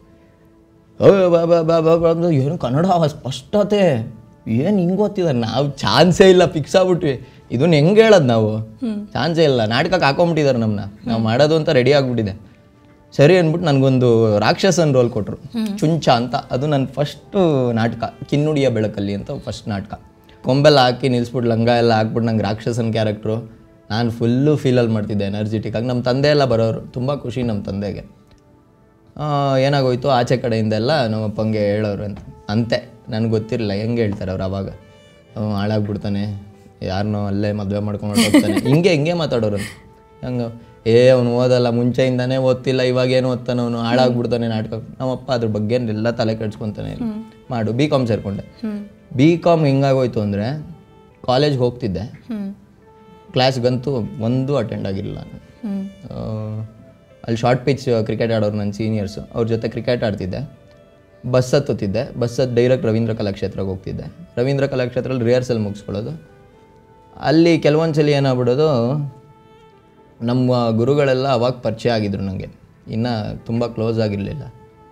S2: ಏನು ಕನ್ನಡ ಸ್ಪಷ್ಟತೆ ಏನು ಹಿಂಗೆ ಓದ್ತಿದ್ದಾರೆ ನಾವು ಚಾನ್ಸೇ ಇಲ್ಲ ಫಿಕ್ಸ್ ಆಗ್ಬಿಟ್ವಿ ಇದನ್ನ ಹೆಂಗೆ ಹೇಳೋದು ನಾವು ಚಾನ್ಸೇ ಇಲ್ಲ ನಾಟಕಕ್ಕೆ ಹಾಕೊಂಬಿಟ್ಟಿದ್ದಾರೆ ನಮ್ಮನ್ನ ನಾವು ಮಾಡೋದು ಅಂತ ರೆಡಿ ಆಗಿಬಿಟ್ಟಿದೆ ಸರಿ ಅಂದ್ಬಿಟ್ಟು ನನಗೊಂದು ರಾಕ್ಷಸನ್ ರೋಲ್ ಕೊಟ್ಟರು ಚುಂಚ ಅಂತ ಅದು ನನ್ನ ಫಸ್ಟು ನಾಟಕ ಕಿನ್ನುಡಿಯ ಬೆಳಕಲ್ಲಿ ಅಂತ ಫಸ್ಟ್ ನಾಟಕ ಕೊಂಬೆಲ್ಲ ಹಾಕಿ ನಿಲ್ಸ್ಬಿಟ್ಟು ಲಂಗ ಎಲ್ಲ ಹಾಕ್ಬಿಟ್ಟು ನಂಗೆ ರಾಕ್ಷಸನ್ ಕ್ಯಾರೆಕ್ಟ್ರು ನಾನು ಫುಲ್ಲು ಫೀಲಲ್ಲಿ ಮಾಡ್ತಿದ್ದೆ ಎನರ್ಜೆಟಿಕ್ ಆಗಿ ನಮ್ಮ ತಂದೆ ಎಲ್ಲ ಬರೋರು ತುಂಬ ಖುಷಿ ನಮ್ಮ ತಂದೆಗೆ ಆ, ಏನಾಗೋಯ್ತು ಆಚೆ ಕಡೆಯಿಂದ ಎಲ್ಲ ನಮ್ಮ ಅಪ್ಪಂಗೆ ಹೇಳೋರು ಅಂತ ಅಂತೆ ನನಗೆ ಗೊತ್ತಿರಲಿಲ್ಲ ಹೆಂಗೆ ಹೇಳ್ತಾರೆ ಅವ್ರು ಅವಾಗ ಅವ್ನು ಹಾಳಾಗ್ಬಿಡ್ತಾನೆ ಯಾರನ್ನೋ ಅಲ್ಲೇ ಮದುವೆ ಮಾಡ್ಕೊಂಡು ಹೋಗ್ತಾನೆ ಹಿಂಗೆ ಹಿಂಗೆ ಮಾತಾಡೋರು ಅಂತ ಹಂಗೆ ಏ ಅವನು ಓದಲ್ಲ ಮುಂಚೆಯಿಂದಾನೇ ಓದ್ತಿಲ್ಲ ಇವಾಗೇನು ಓದ್ತಾನೆ ಅವನು ಹಾಳಾಗ್ಬಿಡ್ತಾನೆ ನಾಟಕ ನಮ್ಮಪ್ಪ ಅದ್ರ ಬಗ್ಗೆ ಎಲ್ಲ ತಲೆ ಕೆಡ್ಸ್ಕೊತಾನೆ ಇಲ್ಲ. ಮಾಡು ಬಿ ಕಾಮ್ ಸೇರಿಕೊಂಡೆ ಬಿ ಕಾಮ್ ಹೆಂಗಾಗೋಯ್ತು ಅಂದರೆ ಕಾಲೇಜ್ಗೆ ಹೋಗ್ತಿದ್ದೆ
S1: ಹ್ಮ್
S2: ಕ್ಲಾಸ್ಗಂತೂ ಒಂದು ಅಟೆಂಡ್ ಆಗಿರಲಿಲ್ಲ ನಾನು
S1: ಹ್ಮ್
S2: ಆ, ಅಲ್ಲಿ ಶಾರ್ಟ್ ಪಿಚ್ ಕ್ರಿಕೆಟ್ ಆಡೋರು ನನ್ನ ಸೀನಿಯರ್ಸು ಅವ್ರ ಜೊತೆ ಕ್ರಿಕೆಟ್ ಆಡ್ತಿದ್ದೆ ಬಸ್ ಹತ್ತುತ್ತಿದ್ದೆ ಬಸ್ ಹತ್ತು ಡೈರೆಕ್ಟ್ ರವೀಂದ್ರ ಕಲಾಕ್ಷೇತ್ರಕ್ಕೆ ಹೋಗ್ತಿದ್ದೆ ರವೀಂದ್ರ ಕಲಾಕ್ಷೇತ್ರದಲ್ಲಿ ರಿಹರ್ಸಲ್ ಮುಗಿಸ್ಕೊಳ್ಳೋದು ಅಲ್ಲಿ ಕೆಲವೊಂದು ಸಲ ಏನಾಗ್ಬಿಡೋದು ನಮ್ಮ ಗುರುಗಳೆಲ್ಲ ಅವಾಗ ಪರಿಚಯ ಆಗಿದ್ರು ನನಗೆ ಇನ್ನು ತುಂಬ ಕ್ಲೋಸ್ ಆಗಿರಲಿಲ್ಲ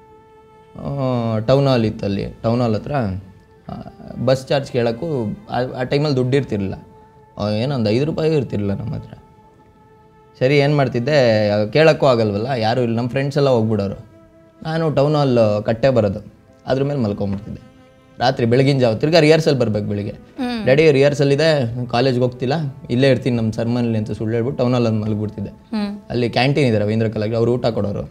S2: ಟೌನ್ ಹಾಲ್ ಇತ್ತು ಅಲ್ಲಿ ಟೌನ್ ಹಾಲ್ ಹತ್ರ ಆ, ಬಸ್ ಚಾರ್ಜ್ ಕೇಳೋಕ್ಕೂ ಆ- ಆ ಟೈಮಲ್ಲಿ ದುಡ್ಡು ಇರ್ತಿರಲಿಲ್ಲ ಏನೊಂದು ಐದು ರೂಪಾಯಿ ಇರ್ತಿರಲಿಲ್ಲ ನಮ್ಮ ಹತ್ರ ಸರಿ ಏನು ಮಾಡ್ತಿದ್ದೆ ಕೇಳೋಕ್ಕೂ ಆಗಲ್ವಲ್ಲ ಯಾರು ಇಲ್ಲ ನಮ್ಮ ಫ್ರೆಂಡ್ಸ್ ಎಲ್ಲ ಹೋಗ್ಬಿಡೋರು ನಾನು ಟೌನ್ ಹಾಲ್ ಕಟ್ಟೆ ಬರೋದು ಅದ್ರ ಮೇಲೆ ಮಲ್ಕೊಂಬಿಡ್ತಿದ್ದೆ ರಾತ್ರಿ ಬೆಳಗಿನ ಜಾವ ತಿರ್ಗಾ ರಿಹರ್ಸಲ್ ಬರ್ಬೇಕು ಬೆಳಿಗ್ಗೆ ಡ್ಯಾಡಿ ರಿಹರ್ಸಲ್ ಇದೆ ಕಾಲೇಜ್ಗೆ ಹೋಗ್ತಿಲ್ಲ ಇಲ್ಲೇ ಇರ್ತೀನಿ ನಮ್ಮ ಸರ್ಮನಲ್ಲಿ ಅಂತ ಸುಳ್ಳು ಹೇಳ್ಬಿಟ್ಟು ಟೌನ್ ಹಾಲ್ ಮಲಗಿಬಿಡ್ತಿದ್ದೆ
S1: ಹ್ಮ್
S2: ಅಲ್ಲಿ ಕ್ಯಾಂಟೀನ್ ಇದೆ ರವೀಂದ್ರ ಕಲಾಗಿ ಅವ್ರು ಊಟ ಕೊಡೋರು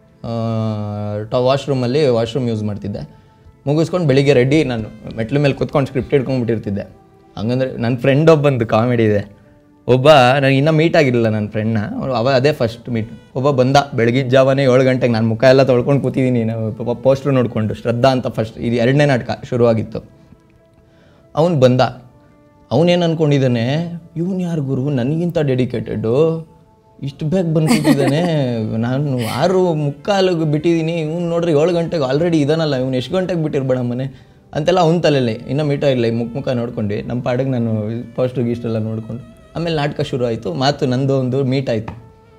S2: ಟ ವಾಶ್ರೂಮಲ್ಲಿ ವಾಶ್ರೂಮ್ ಯೂಸ್ ಮಾಡ್ತಿದ್ದೆ ಮುಗಿಸ್ಕೊಂಡು ಬೆಳಿಗ್ಗೆ ರೆಡಿ ನಾನು ಮೆಟ್ಲ ಮೇಲೆ ಕುತ್ಕೊಂಡು ಸ್ಕ್ರಿಪ್ಟ್ ಹಿಡ್ಕೊಂಡ್ಬಿಟ್ಟಿರ್ತಿದ್ದೆ ಹಂಗಂದ್ರೆ ನನ್ನ ಫ್ರೆಂಡ್ ಒಬ್ಬಂದು ಕಾಮಿಡಿ ಇದೆ ಒಬ್ಬ ನನಗೆ ಇನ್ನೂ ಮೀಟ್ ಆಗಿರಲಿಲ್ಲ ನನ್ನ ಫ್ರೆಂಡ್ನ ಅವ ಅದೇ ಫಸ್ಟ್ ಮೀಟ್ ಒಬ್ಬ ಬಂದ ಬೆಳಗಿನ ಜಾವನೇ ಏಳು ಗಂಟೆಗೆ ನಾನು ಮುಖ ಎಲ್ಲ ತೊಳ್ಕೊಂಡು ಕೂತಿದ್ದೀನಿ ನಾವು ಪೋಸ್ಟ್ರು ನೋಡಿಕೊಂಡು ಶ್ರದ್ಧಾ ಅಂತ ಫಸ್ಟ್ ಇದು ಎರಡನೇ ನಾಟಕ ಶುರುವಾಗಿತ್ತು ಅವನು ಬಂದ ಅವನೇನು ಅನ್ಕೊಂಡಿದ್ದಾನೆ ಇವನು ಯಾರು ಗುರು ನನಗಿಂತ ಡೆಡಿಕೇಟೆಡು ಇಷ್ಟು ಬೇಗ ಬಂದ್ಬಿಟ್ಟಿದ್ದಾನೆ ನಾನು ಆರು ಮುಕ್ಕಾಲಿಗೆ ಬಿಟ್ಟಿದ್ದೀನಿ ಇವ್ನು ನೋಡ್ರಿ ಏಳು ಗಂಟೆಗೆ ಆಲ್ರೆಡಿ ಇದಾನಲ್ಲ ಇವ್ನು ಎಷ್ಟು ಗಂಟೆಗೆ ಬಿಟ್ಟಿರ್ಬೇಡ ಮನೆ ಅಂತೆಲ್ಲ ಅವ್ನ ತಲೆಯಲ್ಲಿ ಇನ್ನೂ ಮೀಟ ಇಲ್ಲ ಮುಖ ಮುಖ ನೋಡ್ಕೊಂಡು ನಮ್ಮ ಪಾಡಿಗೆ ನಾನು ಫಸ್ಟು ಗೀಸ್ಟೆಲ್ಲ ನೋಡ್ಕೊಂಡು ಆಮೇಲೆ ನಾಟಕ ಶುರು ಆಯಿತು ಮಾತು ನಂದು ಒಂದು ಮೀಟ್ ಆಯಿತು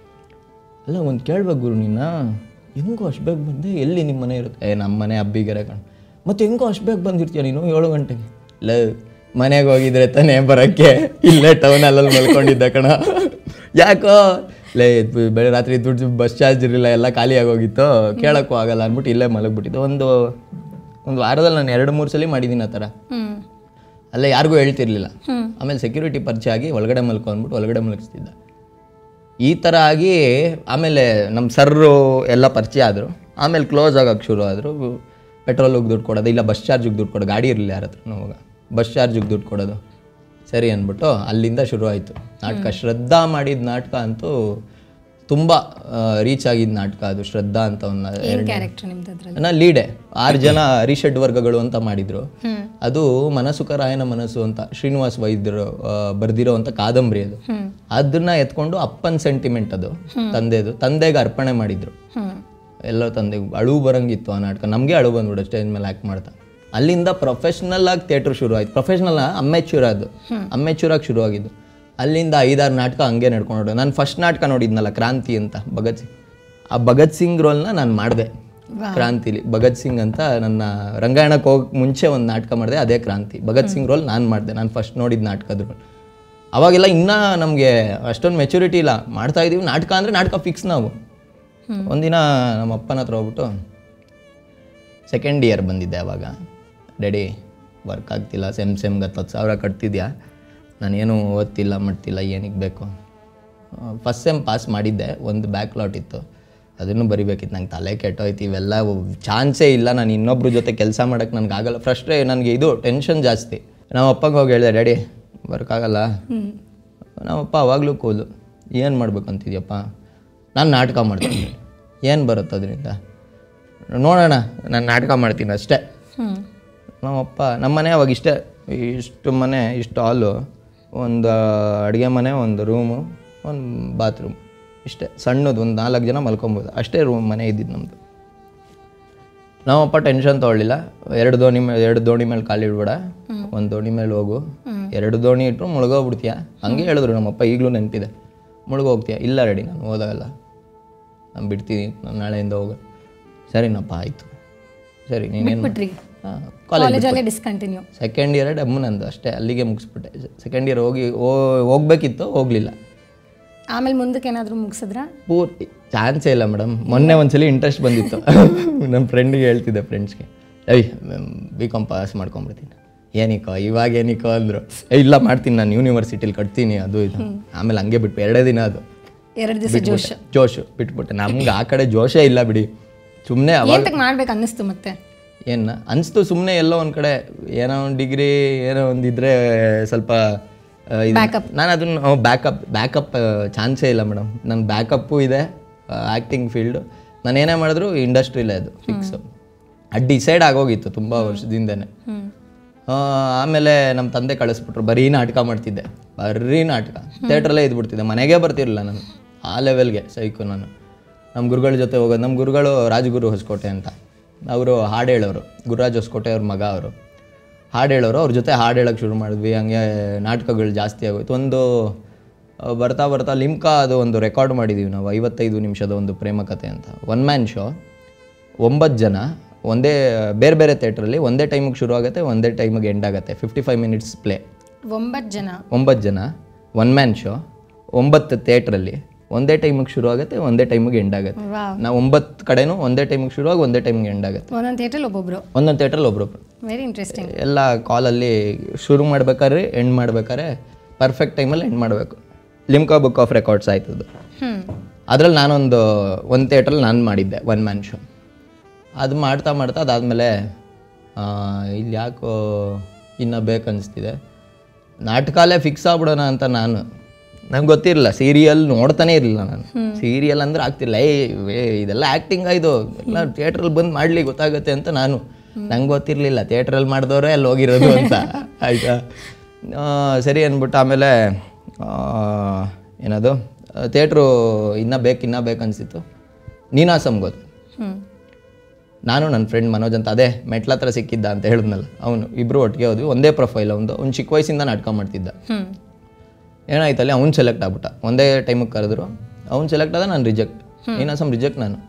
S2: ಅಲ್ಲ ಒಂದು ಕೇಳ್ಬೇಕು ಗುರು ನಿನ್ನ ಹೆಂಗೋ ಅಷ್ಟು ಬೇಗ ಬಂದೆ ಎಲ್ಲಿ ನಿಮ್ಮ ಮನೆ ಇರುತ್ತೆ ಏ ನಮ್ಮ ಮನೆ ಹಬ್ಬಿಗೆರೆ ಕಣ್ ಮತ್ತೆ ಹೆಂಗೋ ಅಷ್ಟು ಬೇಗ ಬಂದಿರ್ತೀಯ ನೀನು ಏಳು ಗಂಟೆಗೆ ಇಲ್ಲ ಮನೆಗೆ ಹೋಗಿದ್ರೆ ತಾನೇ ಬರೋಕ್ಕೆ ಇಲ್ಲೇ ಟೌನಲ್ಲಿ ಮಲ್ಕೊಂಡಿದ್ದೆ ಕಣ ಯಾಕೋ ಲೇ ಬ- ಬೆಳೆ ರಾತ್ರಿ ದುಡ್ಡು ಬಸ್ ಚಾರ್ಜ್ ಇರಲಿಲ್ಲ ಎಲ್ಲ ಖಾಲಿ ಆಗೋಗಿತ್ತು ಕೇಳೋಕ್ಕೂ ಆಗಲ್ಲ ಅಂದ್ಬಿಟ್ಟು ಇಲ್ಲೇ ಮಲಗ್ಬಿಟ್ಟಿದ್ದು ಒಂದು ಒಂದು ವಾರದಲ್ಲಿ ನಾನು ಎರಡು ಮೂರು ಸಲ ಮಾಡಿದ್ದೀನಿ ಆ ಥರ
S1: ಹ್ಮ್
S2: ಅಲ್ಲೇ ಯಾರಿಗೂ ಹೇಳ್ತಿರ್ಲಿಲ್ಲ
S1: ಹ್ಮ್.
S2: ಆಮೇಲೆ ಸೆಕ್ಯೂರಿಟಿ ಪರಿಚಯ ಆಗಿ ಒಳಗಡೆ ಮಲ್ಕೊ ಅಂದ್ಬಿಟ್ಟು ಒಳಗಡೆ ಮಲಗಿಸ್ತಿದ್ದ ಈ ಥರ ಆಗಿ ಆಮೇಲೆ ನಮ್ಮ ಸರ್ರು ಎಲ್ಲ ಪರಿಚಯ ಆದರು ಆಮೇಲೆ ಕ್ಲೋಸ್ ಆಗಕ್ಕೆ ಶುರು ಆದರು ಪೆಟ್ರೋಲಿಗೆ ದುಡ್ಡು ಕೊಡೋದು ಇಲ್ಲ ಬಸ್ ಚಾರ್ಜಿಗೆ ದುಡ್ಡು ಕೊಡೋದು ಗಾಡಿ ಇರಲಿಲ್ಲ ಯಾರ ಹತ್ರ ಅವಾಗ ಬಸ್ ಚಾರ್ಜಿಗೆ ದುಡ್ಡು ಕೊಡೋದು ಸರಿ ಅಂದ್ಬಿಟ್ಟು ಅಲ್ಲಿಂದ ಶುರು ಆಯಿತು ನಾಟಕ ಶ್ರದ್ಧಾ ಮಾಡಿದ ನಾಟಕ ಅಂತೂ ತುಂಬ ರೀಚ್ ಆಗಿದ್ದ ನಾಟಕ ಅದು ಶ್ರದ್ಧಾ ಅಂತ ಒಂದು
S1: ಏನ್ ಕ್ಯಾರೆಕ್ಟರ್ ನಿಮ್ದು ಅದ್ರಲ್ಲಿ
S2: ನಾ ಲೀಡೆ ಆರು ಜನ ಅರಿಷಡ್ ವರ್ಗಗಳು ಅಂತ ಮಾಡಿದ್ರು
S1: ಹ್ಮ್
S2: ಅದು ಮನಸುಕ ರಾಯನ ಮನಸ್ಸು ಅಂತ ಶ್ರೀನಿವಾಸ್ ವೈದ್ಯರು ಬರ್ದಿರೋ ಅಂತ ಕಾದಂಬರಿ ಅದು
S1: ಹ್ಮ್
S2: ಅದನ್ನ ಎತ್ಕೊಂಡು ಅಪ್ಪನ್ ಸೆಂಟಿಮೆಂಟ್ ಅದು ತಂದೆದು ತಂದೆಗೆ ಅರ್ಪಣೆ ಮಾಡಿದ್ರು
S1: ಹ್ಮ್
S2: ಎಲ್ಲೋ ತಂದೆಗೆ ಅಳು ಬರಂಗಿತ್ತು ಆ ನಾಟಕ ನಮಗೆ ಅಳು ಬಂದ್ಬಿಡು ಸ್ಟೇಜ್ ಮೇಲೆ ಆ್ಯಕ್ಟ್ ಮಾಡ್ತಾ ಅಲ್ಲಿಂದ ಪ್ರೊಫೆಷ್ನಲ್ ಆಗಿ ಥಿಯೇಟರ್ ಶುರು ಆಯ್ತು ಪ್ರೊಫೆಷ್ನಲ್ ಅಮ್ಮೆಚೂರ್ ಅದು ಅಮ್ಮೆಚೂರ್ ಆಗಿ ಶುರು ಆಗಿದ್ದು ಅಲ್ಲಿಂದ ಐದಾರು ನಾಟಕ ಹಂಗೆ ನಡ್ಕೊಂಡು ನಾನು ಫಸ್ಟ್ ನಾಟಕ ನೋಡಿದ್ನಲ್ಲ ಕ್ರಾಂತಿ ಅಂತ ಭಗತ್ ಸಿಂಗ್ ಆ ಭಗತ್ ಸಿಂಗ್ ರೋಲ್ನ ನಾನು ಮಾಡಿದೆ ಕ್ರಾಂತಿಲಿ ಭಗತ್ ಸಿಂಗ್ ಅಂತ ನನ್ನ ರಂಗಾಯಣಕ್ಕೆ ಹೋಗಕ್ಕೆ ಮುಂಚೆ ಒಂದು ನಾಟಕ ಮಾಡಿದೆ ಅದೇ ಕ್ರಾಂತಿ ಭಗತ್ ಸಿಂಗ್ ರೋಲ್ ನಾನು ಮಾಡಿದೆ ನಾನು ಫಸ್ಟ್ ನೋಡಿದ ನಾಟಕದ ರೋಲ್ ಅವಾಗೆಲ್ಲ ಇನ್ನೂ ನಮಗೆ ಅಷ್ಟೊಂದು ಮೆಚುರಿಟಿ ಇಲ್ಲ ಮಾಡ್ತಾ ಇದೀವಿ ನಾಟಕ ಅಂದರೆ ನಾಟಕ ಫಿಕ್ಸ್ ನಾವು ಒಂದಿನ ನಮ್ಮ ಅಪ್ಪನ ಹತ್ರ ಹೋಗ್ಬಿಟ್ಟು ಸೆಕೆಂಡ್ ಇಯರ್ ಬಂದಿದ್ದೆ ಅವಾಗ ಡ್ಯಾಡಿ ವರ್ಕ್ ಆಗ್ತಿಲ್ಲ ಸೆಮ್ ಸೆಮ್ಗೆ ಹತ್ತು ಸಾವಿರ ಕಟ್ತಿದ್ಯಾ ನಾನೇನು ಓದ್ತಿಲ್ಲ ಮಾಡ್ತಿಲ್ಲ ಏನಕ್ಕೆ ಬೇಕು ಫಸ್ಟ್ ಸೆಮ್ ಪಾಸ್ ಮಾಡಿದ್ದೆ ಒಂದು ಬ್ಯಾಕ್ ಲಾಟ್ ಇತ್ತು ಅದನ್ನು ಬರಿಬೇಕಿತ್ತು ನಂಗೆ ತಲೆ ಕೆಟ್ಟೋಯ್ತು ಇವೆಲ್ಲ ಚಾನ್ಸೇ ಇಲ್ಲ ನಾನು ಇನ್ನೊಬ್ರ ಜೊತೆ ಕೆಲಸ ಮಾಡೋಕ್ಕೆ ನನಗೆ ಆಗಲ್ಲ ಫ್ರಸ್ಟ್ರೇ ನನಗೆ ಇದು ಟೆನ್ಷನ್ ಜಾಸ್ತಿ ನಮ್ಮ ಅಪ್ಪಂಗೆ ಹೋಗಿ ಹೇಳಿದೆ ಡ್ಯಾಡಿ ಬರೋಕ್ಕಾಗಲ್ಲ ನಮ್ಮಪ್ಪ ಅವಾಗಲೂ ಕೂಲು ಏನು ಮಾಡ್ಬೇಕು ಅಂತಿದ್ಯಪ್ಪ ನಾನು ನಾಟಕ ಮಾಡ್ತೀನಿ ಏನು ಬರುತ್ತೆ ಅದರಿಂದ ನೋಡೋಣ ನಾನು ನಾಟಕ ಮಾಡ್ತೀನಿ ಅಷ್ಟೇ
S1: ಹ್ಞೂ
S2: ನಮ್ಮಪ್ಪ ನಮ್ಮ ಮನೆ ಅವಾಗ ಇಷ್ಟೇ ಇಷ್ಟು ಮನೆ ಇಷ್ಟು ಹಾಲು ಒಂದು ಅಡುಗೆ ಮನೆ ಒಂದು ರೂಮು ಒಂದು ಬಾತ್ರೂಮ್ ಇಷ್ಟೇ ಸಣ್ಣದು ಒಂದು ನಾಲ್ಕು ಜನ ಮಲ್ಕೊಬೋದು ಅಷ್ಟೇ ರೂಮ್ ಮನೆ ಇದ್ದಿದ್ದು ನಮ್ಮದು ನಮ್ಮಪ್ಪ ಟೆನ್ಷನ್ ತೊಗೊಳ್ಳಿಲ್ಲ ಎರಡು ದೋಣಿ ಮೇಲೆ ಎರಡು ದೋಣಿ ಮೇಲೆ ಕಾಲಿಡ್ಬೇಡ ಒಂದು ದೋಣಿ ಮೇಲೆ ಹೋಗು ಎರಡು ದೋಣಿ ಇಟ್ಟರು ಮುಳುಗೋಗ್ಬಿಡ್ತೀಯ ಹಂಗೆ ಹೇಳಿದ್ರು ನಮ್ಮಪ್ಪ ಈಗಲೂ ನೆನಪಿದೆ ಮುಳುಗೋಗ್ತೀಯ ಇಲ್ಲ ರೆಡಿ ನಾನು ಓದೋಲ್ಲ ನಾನು ಬಿಡ್ತೀನಿ ನಾನು ನಾಳೆಯಿಂದ ಹೋಗ ಸರಿನಪ್ಪ ಆಯಿತು ಸರಿ ನೀನೇನು
S1: ಬಿಟ್ರಿ
S2: ಹಾಂ ಕಾಲೇಜ್
S1: ಕಾಲೇಜಲ್ಲೇ ಡಿಸ್ಕಂಟಿನ್ಯೂ
S2: ಸೆಕೆಂಡ್ ಇಯರ್ ಡಮ್ಮು ನಂದು ಅಷ್ಟೇ ಅಲ್ಲಿಗೆ ಮುಗಿಸ್ಬಿಟ್ಟೆ ಸೆಕೆಂಡ್ ಇಯರ್ ಹೋಗಿ ಹೋ- ಹೋಗ್ಬೇಕಿತ್ತು ಹೋಗಲಿಲ್ಲ
S1: ಆಮೇಲೆ ಮುಂದಕ್ಕೆ ಏನಾದರೂ ಮುಗಿಸಿದ್ರಾ
S2: ಪೂರ್ತಿ ಚಾನ್ಸೇ ಇಲ್ಲ ಮೇಡಮ್ ಮೊನ್ನೆ ಒಂದ್ಸಲಿ ಇಂಟ್ರೆಸ್ಟ್ ಬಂದಿತ್ತು ನಮ್ಮ ಫ್ರೆಂಡಿಗೆ ಹೇಳ್ತಿದ್ದೆ ಫ್ರೆಂಡ್ಸ್ಗೆ ಏಯ್ ಬಿ ಕಾಮ್ ಪಾಸ್ ಮಾಡ್ಕೊಂಬಿಡ್ತೀನಿ ಏನಿಕೋ ಇವಾಗ ಏನಿಕೋ ಅಂದರು ಏ ಇಲ್ಲ ಮಾಡ್ತೀನಿ ನಾನು ಯೂನಿವರ್ಸಿಟಿಲಿ ಕಟ್ತೀನಿ ಅದು ಇದು ಆಮೇಲೆ ಹಂಗೆ ಬಿಟ್ಟು ಎರಡೇ ದಿನ ಅದು
S1: ಎರಡು ದಿವಸ ಜೋಶ್
S2: ಜೋಶು ಬಿಟ್ಬಿಟ್ಟೆ ನಮ್ಗೆ ಆ ಕಡೆ ಜೋಶೇ ಇಲ್ಲ ಬಿಡಿ ಸುಮ್ಮನೆ ಅವಾಗ
S1: ಏಂತಕ್ಕೆ ಮಾಡ್ಬೇಕು ಅನ್ನಿಸ್ತು ಮತ್ತೆ
S2: ಏನು ಅನಿಸ್ತು ಸುಮ್ಮನೆ ಎಲ್ಲೋ ಒಂದು ಕಡೆ ಏನೋ ಒಂದು ಡಿಗ್ರಿ ಏನೋ ಒಂದಿದ್ರೆ ಸ್ವಲ್ಪ ಆ, ಇದು- ನಾನು ಅದನ್ನು ಬ್ಯಾಕಪ್ ಬ್ಯಾಕಪ್ ಚಾನ್ಸೇ ಇಲ್ಲ ಮೇಡಮ್ ನನ್ನ ಬ್ಯಾಕಪ್ಪು ಇದೆ ಆ್ಯಕ್ಟಿಂಗ್ ಫೀಲ್ಡು ನಾನು ಏನೇ ಮಾಡಿದ್ರು ಇಂಡಸ್ಟ್ರಿಲೇ ಅದು ಫಿಕ್ಸ್ ಅದು ಡಿಸೈಡ್ ಆಗೋಗಿತ್ತು ತುಂಬ ವರ್ಷದಿಂದನೇ
S1: ಹ್ಞೂ
S2: ಆಮೇಲೆ ನಮ್ಮ ತಂದೆ ಕಳಿಸ್ಬಿಟ್ರು ಬರೀ ನಾಟಕ ಮಾಡ್ತಿದ್ದೆ ಬರೀ ನಾಟಕ ಥಿಯೇಟ್ರಲ್ಲೇ ಇದ್ಬಿಡ್ತಿದ್ದೆ ಮನೆಗೆ ಬರ್ತಿರಲಿಲ್ಲ ನಾನು ಆ ಲೆವೆಲ್ಗೆ ಸೈಕು ನಾನು ನಮ್ಮ ಗುರುಗಳ ಜೊತೆ ಹೋಗೋದು ನಮ್ಮ ಗುರುಗಳು ರಾಜಗುರು ಹೊಸಕೋಟೆ ಅಂತ ಅವರು ಹಾಡು ಹೇಳೋರು ಗುರುರಾಜ್ ಹೊಸಕೋಟೆ ಅವ್ರ ಮಗ ಅವರು ಹಾಡು ಹೇಳೋರು ಅವ್ರ ಜೊತೆ ಹಾಡು ಹೇಳೋಕ್ಕೆ ಶುರು ಮಾಡಿದ್ವಿ ಹಂಗೆ ನಾಟಕಗಳು ಜಾಸ್ತಿ ಆಗೋಯ್ತು ಒಂದು ಆ, ಬರ್ತಾ ಬರ್ತಾ ಲಿಮ್ಕಾ ಅದು ಒಂದು ರೆಕಾರ್ಡ್ ಮಾಡಿದ್ದೀವಿ ನಾವು ಐವತ್ತೈದು ನಿಮಿಷದ ಒಂದು ಪ್ರೇಮ ಕಥೆ ಅಂತ ಒನ್ ಮ್ಯಾನ್ ಶೋ ಒಂಬತ್ತು ಜನ ಒಂದೇ ಬೇರೆ ಬೇರೆ ಥಿಯೇಟ್ರಲ್ಲಿ ಒಂದೇ ಟೈಮಿಗೆ ಶುರು ಆಗುತ್ತೆ ಒಂದೇ ಟೈಮಿಗೆ ಎಂಡ್ ಆಗುತ್ತೆ ಫಿಫ್ಟಿ ಫೈವ್ ಮಿನಿಟ್ಸ್ ಪ್ಲೇ
S1: ಒಂಬತ್ತು ಜನ
S2: ಒಂಬತ್ತು ಜನ ಒನ್ ಮ್ಯಾನ್ ಶೋ ಒಂಬತ್ತು ಥಿಯೇಟ್ರಲ್ಲಿ ಒಂದೇ ಟೈಮಿಗೆ ಶುರು ಆಗುತ್ತೆ ಒಂದೇ ಟೈಮಿಗೆ ಎಂಡ್ ಆಗುತ್ತೆ
S1: ವಾವ್
S2: ನಾವು ಒಂಬತ್ತು ಕಡೆನೂ ಒಂದೇ ಟೈಮಿಗೆ ಶುರು ಆಗಿ ಒಂದೇ ಟೈಮಿಗೆ ಎಂಡ್ ಆಗುತ್ತೆ
S1: ಒಂದೊಂದು ಥಿಯೇಟ್ರಲ್ಲಿ ಒಬ್ಬೊಬ್ರು
S2: ಒಂದೊಂದು ಥಿಯೇಟ್ರಲ್ಲಿ ಒಬ್ರೊಬ್ರು
S1: ವೆರಿ ಇಂಟ್ರೆಸ್ಟಿಂಗ್
S2: ಎಲ್ಲ ಕಾಲಲ್ಲಿ ಶುರು ಮಾಡ್ಬೇಕಾದ್ರೆ ಎಂಡ್ ಮಾಡ್ಬೇಕಾದ್ರೆ ಪರ್ಫೆಕ್ಟ್ ಟೈಮಲ್ಲಿ ಎಂಡ್ ಮಾಡಬೇಕು ಲಿಮ್ಕಾ ಬುಕ್ ಆಫ್ ರೆಕಾರ್ಡ್ಸ್ ಆಯ್ತದು
S1: ಹ್ಞೂ
S2: ಅದ್ರಲ್ಲಿ ನಾನೊಂದು ಒಂದು ಥಿಯೇಟ್ರಲ್ಲಿ ನಾನು ಮಾಡಿದ್ದೆ ಒನ್ ಮ್ಯಾನ್ ಶೋ ಅದು ಮಾಡ್ತಾ ಮಾಡ್ತಾ ಅದಾದಮೇಲೆ ಇಲ್ಲಿ ಯಾಕೋ ಇನ್ನು ಬೇಕನ್ನಿಸ್ತಿದೆ ನಾಟಕಾಲೇ ಫಿಕ್ಸ್ ಆಗ್ಬಿಡೋಣ ಅಂತ ನಾನು ನಂಗೆ ಗೊತ್ತಿರಲಿಲ್ಲ ಸೀರಿಯಲ್ ನೋಡ್ತಾನೆ ಇರಲಿಲ್ಲ ನಾನು ಸೀರಿಯಲ್ ಅಂದ್ರೆ ಆಗ್ತಿಲ್ಲ ಏ ವೇ ಇದೆಲ್ಲ ಆ್ಯಕ್ಟಿಂಗ್ ಆಯ್ತು ಎಲ್ಲ ಥಿಯೇಟ್ರಲ್ಲಿ ಬಂದು ಮಾಡಲಿ ಗೊತ್ತಾಗುತ್ತೆ ಅಂತ ನಾನು ನಂಗೆ ಗೊತ್ತಿರಲಿಲ್ಲ ಥಿಯೇಟ್ರಲ್ಲಿ ಮಾಡಿದವರೇ ಅಲ್ಲಿ ಹೋಗಿರೋದು ಅಂತ ಆಯಿತಾ ಸರಿ ಅಂದ್ಬಿಟ್ಟು ಆಮೇಲೆ ಆ, ಏನದು ಥಿಯೇಟ್ರು ಇನ್ನೂ ಬೇಕು ಇನ್ನೂ ಬೇಕು ಅನಿಸಿತ್ತು ನೀನಾಸಮ್ ಗೊತ್ತು
S1: ಹ್ಞೂ
S2: ನಾನು ನನ್ನ ಫ್ರೆಂಡ್ ಮನೋಜ್ ಅಂತ ಅದೇ ಮೆಟ್ಲ ಹತ್ರ ಸಿಕ್ಕಿದ್ದ ಅಂತ ಹೇಳಿದ್ನಲ್ಲ ಅವನು ಇಬ್ಬರು ಒಟ್ಟಿಗೆ ಹೋದ್ವಿ ಒಂದೇ ಪ್ರೊಫೈಲ್ ಅವನು ಅವ್ನು ಚಿಕ್ಕ ವಯಸ್ಸಿಂದ ನಾಟಕ ಮಾಡ್ತಿದ್ದ
S1: ಹ್ಞೂ
S2: ಏನಾಯ್ತಲ್ಲಿ ಅವ್ನು ಸೆಲೆಕ್ಟ್ ಆಗ್ಬಿಟ್ಟ ಒಂದೇ ಟೈಮಿಗೆ ಕರೆದ್ರು ಅವ್ನು ಸೆಲೆಕ್ಟ್ ಆದ ನಾನು ರಿಜೆಕ್ಟ್ ನೀನಾಸಮ್ ರಿಜೆಕ್ಟ್ ನಾನು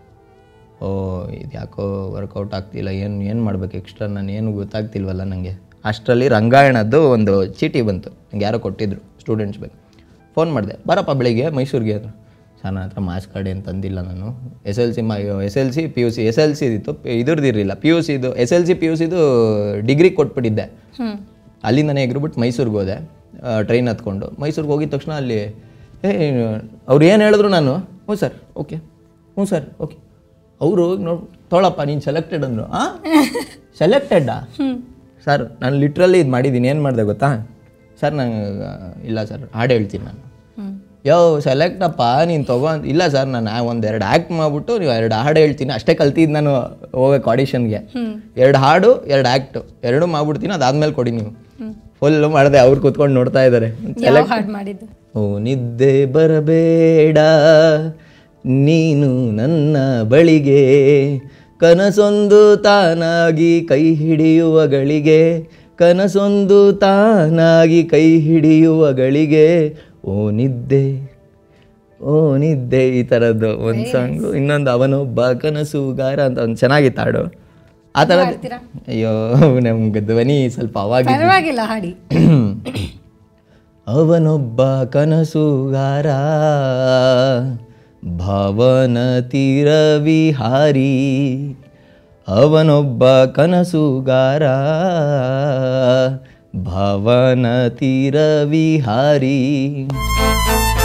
S2: ಓ ಇದು ಯಾಕೋ ವರ್ಕೌಟ್ ಆಗ್ತಿಲ್ಲ ಏನು ಏನು ಮಾಡ್ಬೇಕು ಎಕ್ಸ್ಟ್ರಾ ನಾನು ಏನು ಗೊತ್ತಾಗ್ತಿಲ್ವಲ್ಲ ನನಗೆ ಅಷ್ಟರಲ್ಲಿ ರಂಗಾಯಣದ್ದು ಒಂದು ಚೀಟಿ ಬಂತು ನಂಗೆ ಯಾರೋ ಕೊಟ್ಟಿದ್ರು ಸ್ಟೂಡೆಂಟ್ಸ್ ಬೇಕು ಫೋನ್ ಮಾಡಿದೆ ಬರಪ್ಪ ಬೆಳಿಗ್ಗೆ ಮೈಸೂರಿಗೆ ಅಂದರು ಸರ್ ನನ್ನ ಹತ್ರ ಮಾಸ್ ಕಾರ್ಡ್ ಏನು ತಂದಿಲ್ಲ ನಾನು ಎಸ್ ಎಲ್ ಸಿ ಮ S L C P U C S L C ಇತ್ತು ಇದ್ರದ್ದು ಇರಲಿಲ್ಲ ಪಿ ಯು ಸಿದು S L C P U ಸಿದು ಡಿಗ್ರಿ ಕೊಟ್ಬಿಟ್ಟಿದ್ದೆ
S1: ಹ್ಞೂ
S2: ಅಲ್ಲಿಂದನೇ ಎಗ್ರುಬಿಟ್ಟು ಮೈಸೂರಿಗೆ ಹೋದೆ ಟ್ರೈನ್ ಹತ್ಕೊಂಡು ಮೈಸೂರಿಗೆ ಹೋಗಿದ ತಕ್ಷಣ ಅಲ್ಲಿ ಏ ಅವ್ರು ಏನು ಹೇಳಿದ್ರು ನಾನು ಹ್ಞೂ ಸರ್ ಓಕೆ ಹ್ಞೂ ಸರ್ ಓಕೆ ಅವರು ನೋಡಿ ತೊಳಪ್ಪ ನೀನು ಸೆಲೆಕ್ಟೆಡ್ ಅಂದರು ಆ ಸೆಲೆಕ್ಟೆಡ್ಡಾ ಸರ್ ನಾನು ಲಿಟ್ರಲಿ ಇದು ಮಾಡಿದ್ದೀನಿ ಏನು ಮಾಡಿದೆ ಗೊತ್ತಾ ಸರ್ ನಂಗೆ ಇಲ್ಲ ಸರ್ ಹಾಡು ಹೇಳ್ತೀನಿ ನಾನು
S1: ಹ್ಞೂ
S2: ಯೋ ಸೆಲೆಕ್ಟ್ ಅಪ್ಪ ನೀನು ತಗೊಂಡು ಇಲ್ಲ ಸರ್ ನಾನು ಒಂದು ಎರಡು ಆ್ಯಕ್ಟ್ ಮಾಡಿಬಿಟ್ಟು ನೀವು ಎರಡು ಹಾಡು ಹೇಳ್ತೀನಿ ಅಷ್ಟೇ ಕಲ್ತಿದ್ದು ನಾನು ಹೋಗಕ್ಕೆ ಆಡಿಷನ್ಗೆ ಎರಡು ಹಾಡು ಎರಡು ಆ್ಯಕ್ಟು ಎರಡೂ ಮಾಡ್ಬಿಡ್ತೀನಿ ಅದಾದ್ಮೇಲೆ ಕೊಡಿ ನೀವು ಫುಲ್ ಮಾಡಿದೆ ಅವ್ರು ಕೂತ್ಕೊಂಡು ನೋಡ್ತಾ ಇದ್ದಾರೆ
S1: ಯಾವ ಹಾಡು ಮಾಡಿದ್ದು
S2: ಓ ನಿದ್ದೆ ಬರಬೇಡ ನೀನು ನನ್ನ ಬಳಿಗೆ ಕನಸೊಂದು ತಾನಾಗಿ ಕೈ ಹಿಡಿಯುವ ಗಳಿಗೆ ಕನಸೊಂದು ತಾನಾಗಿ ಕೈ ಹಿಡಿಯುವ ಗಳಿಗೆ ಓ ನಿದ್ದೆ ಓ ನಿದ್ದೆ ಈ ಥರದ್ದು ಒಂದು ಸಾಂಗು ಇನ್ನೊಂದು ಅವನೊಬ್ಬ ಕನಸುಗಾರ ಅಂತ ಒಂದು ಚೆನ್ನಾಗಿತ್ತು ಹಾಡು ಆ ಥರದ್ದು
S1: ಹಾಡ್ತೀರಾ?
S2: ಅಯ್ಯೋ ನಮ್ಗೆ ಧ್ವನಿ ಸ್ವಲ್ಪ ಅವಾಗ
S1: ಪರವಾಗಿಲ್ಲ ಹಾಡಿ
S2: ಅವನೊಬ್ಬ ಕನಸುಗಾರ ಭಾವನ ತೀರ ವಿಹಾರಿ ಅವನೊಬ್ಬ ಕನಸುಗಾರ ಭಾವನ ತೀರ ವಿಹಾರಿ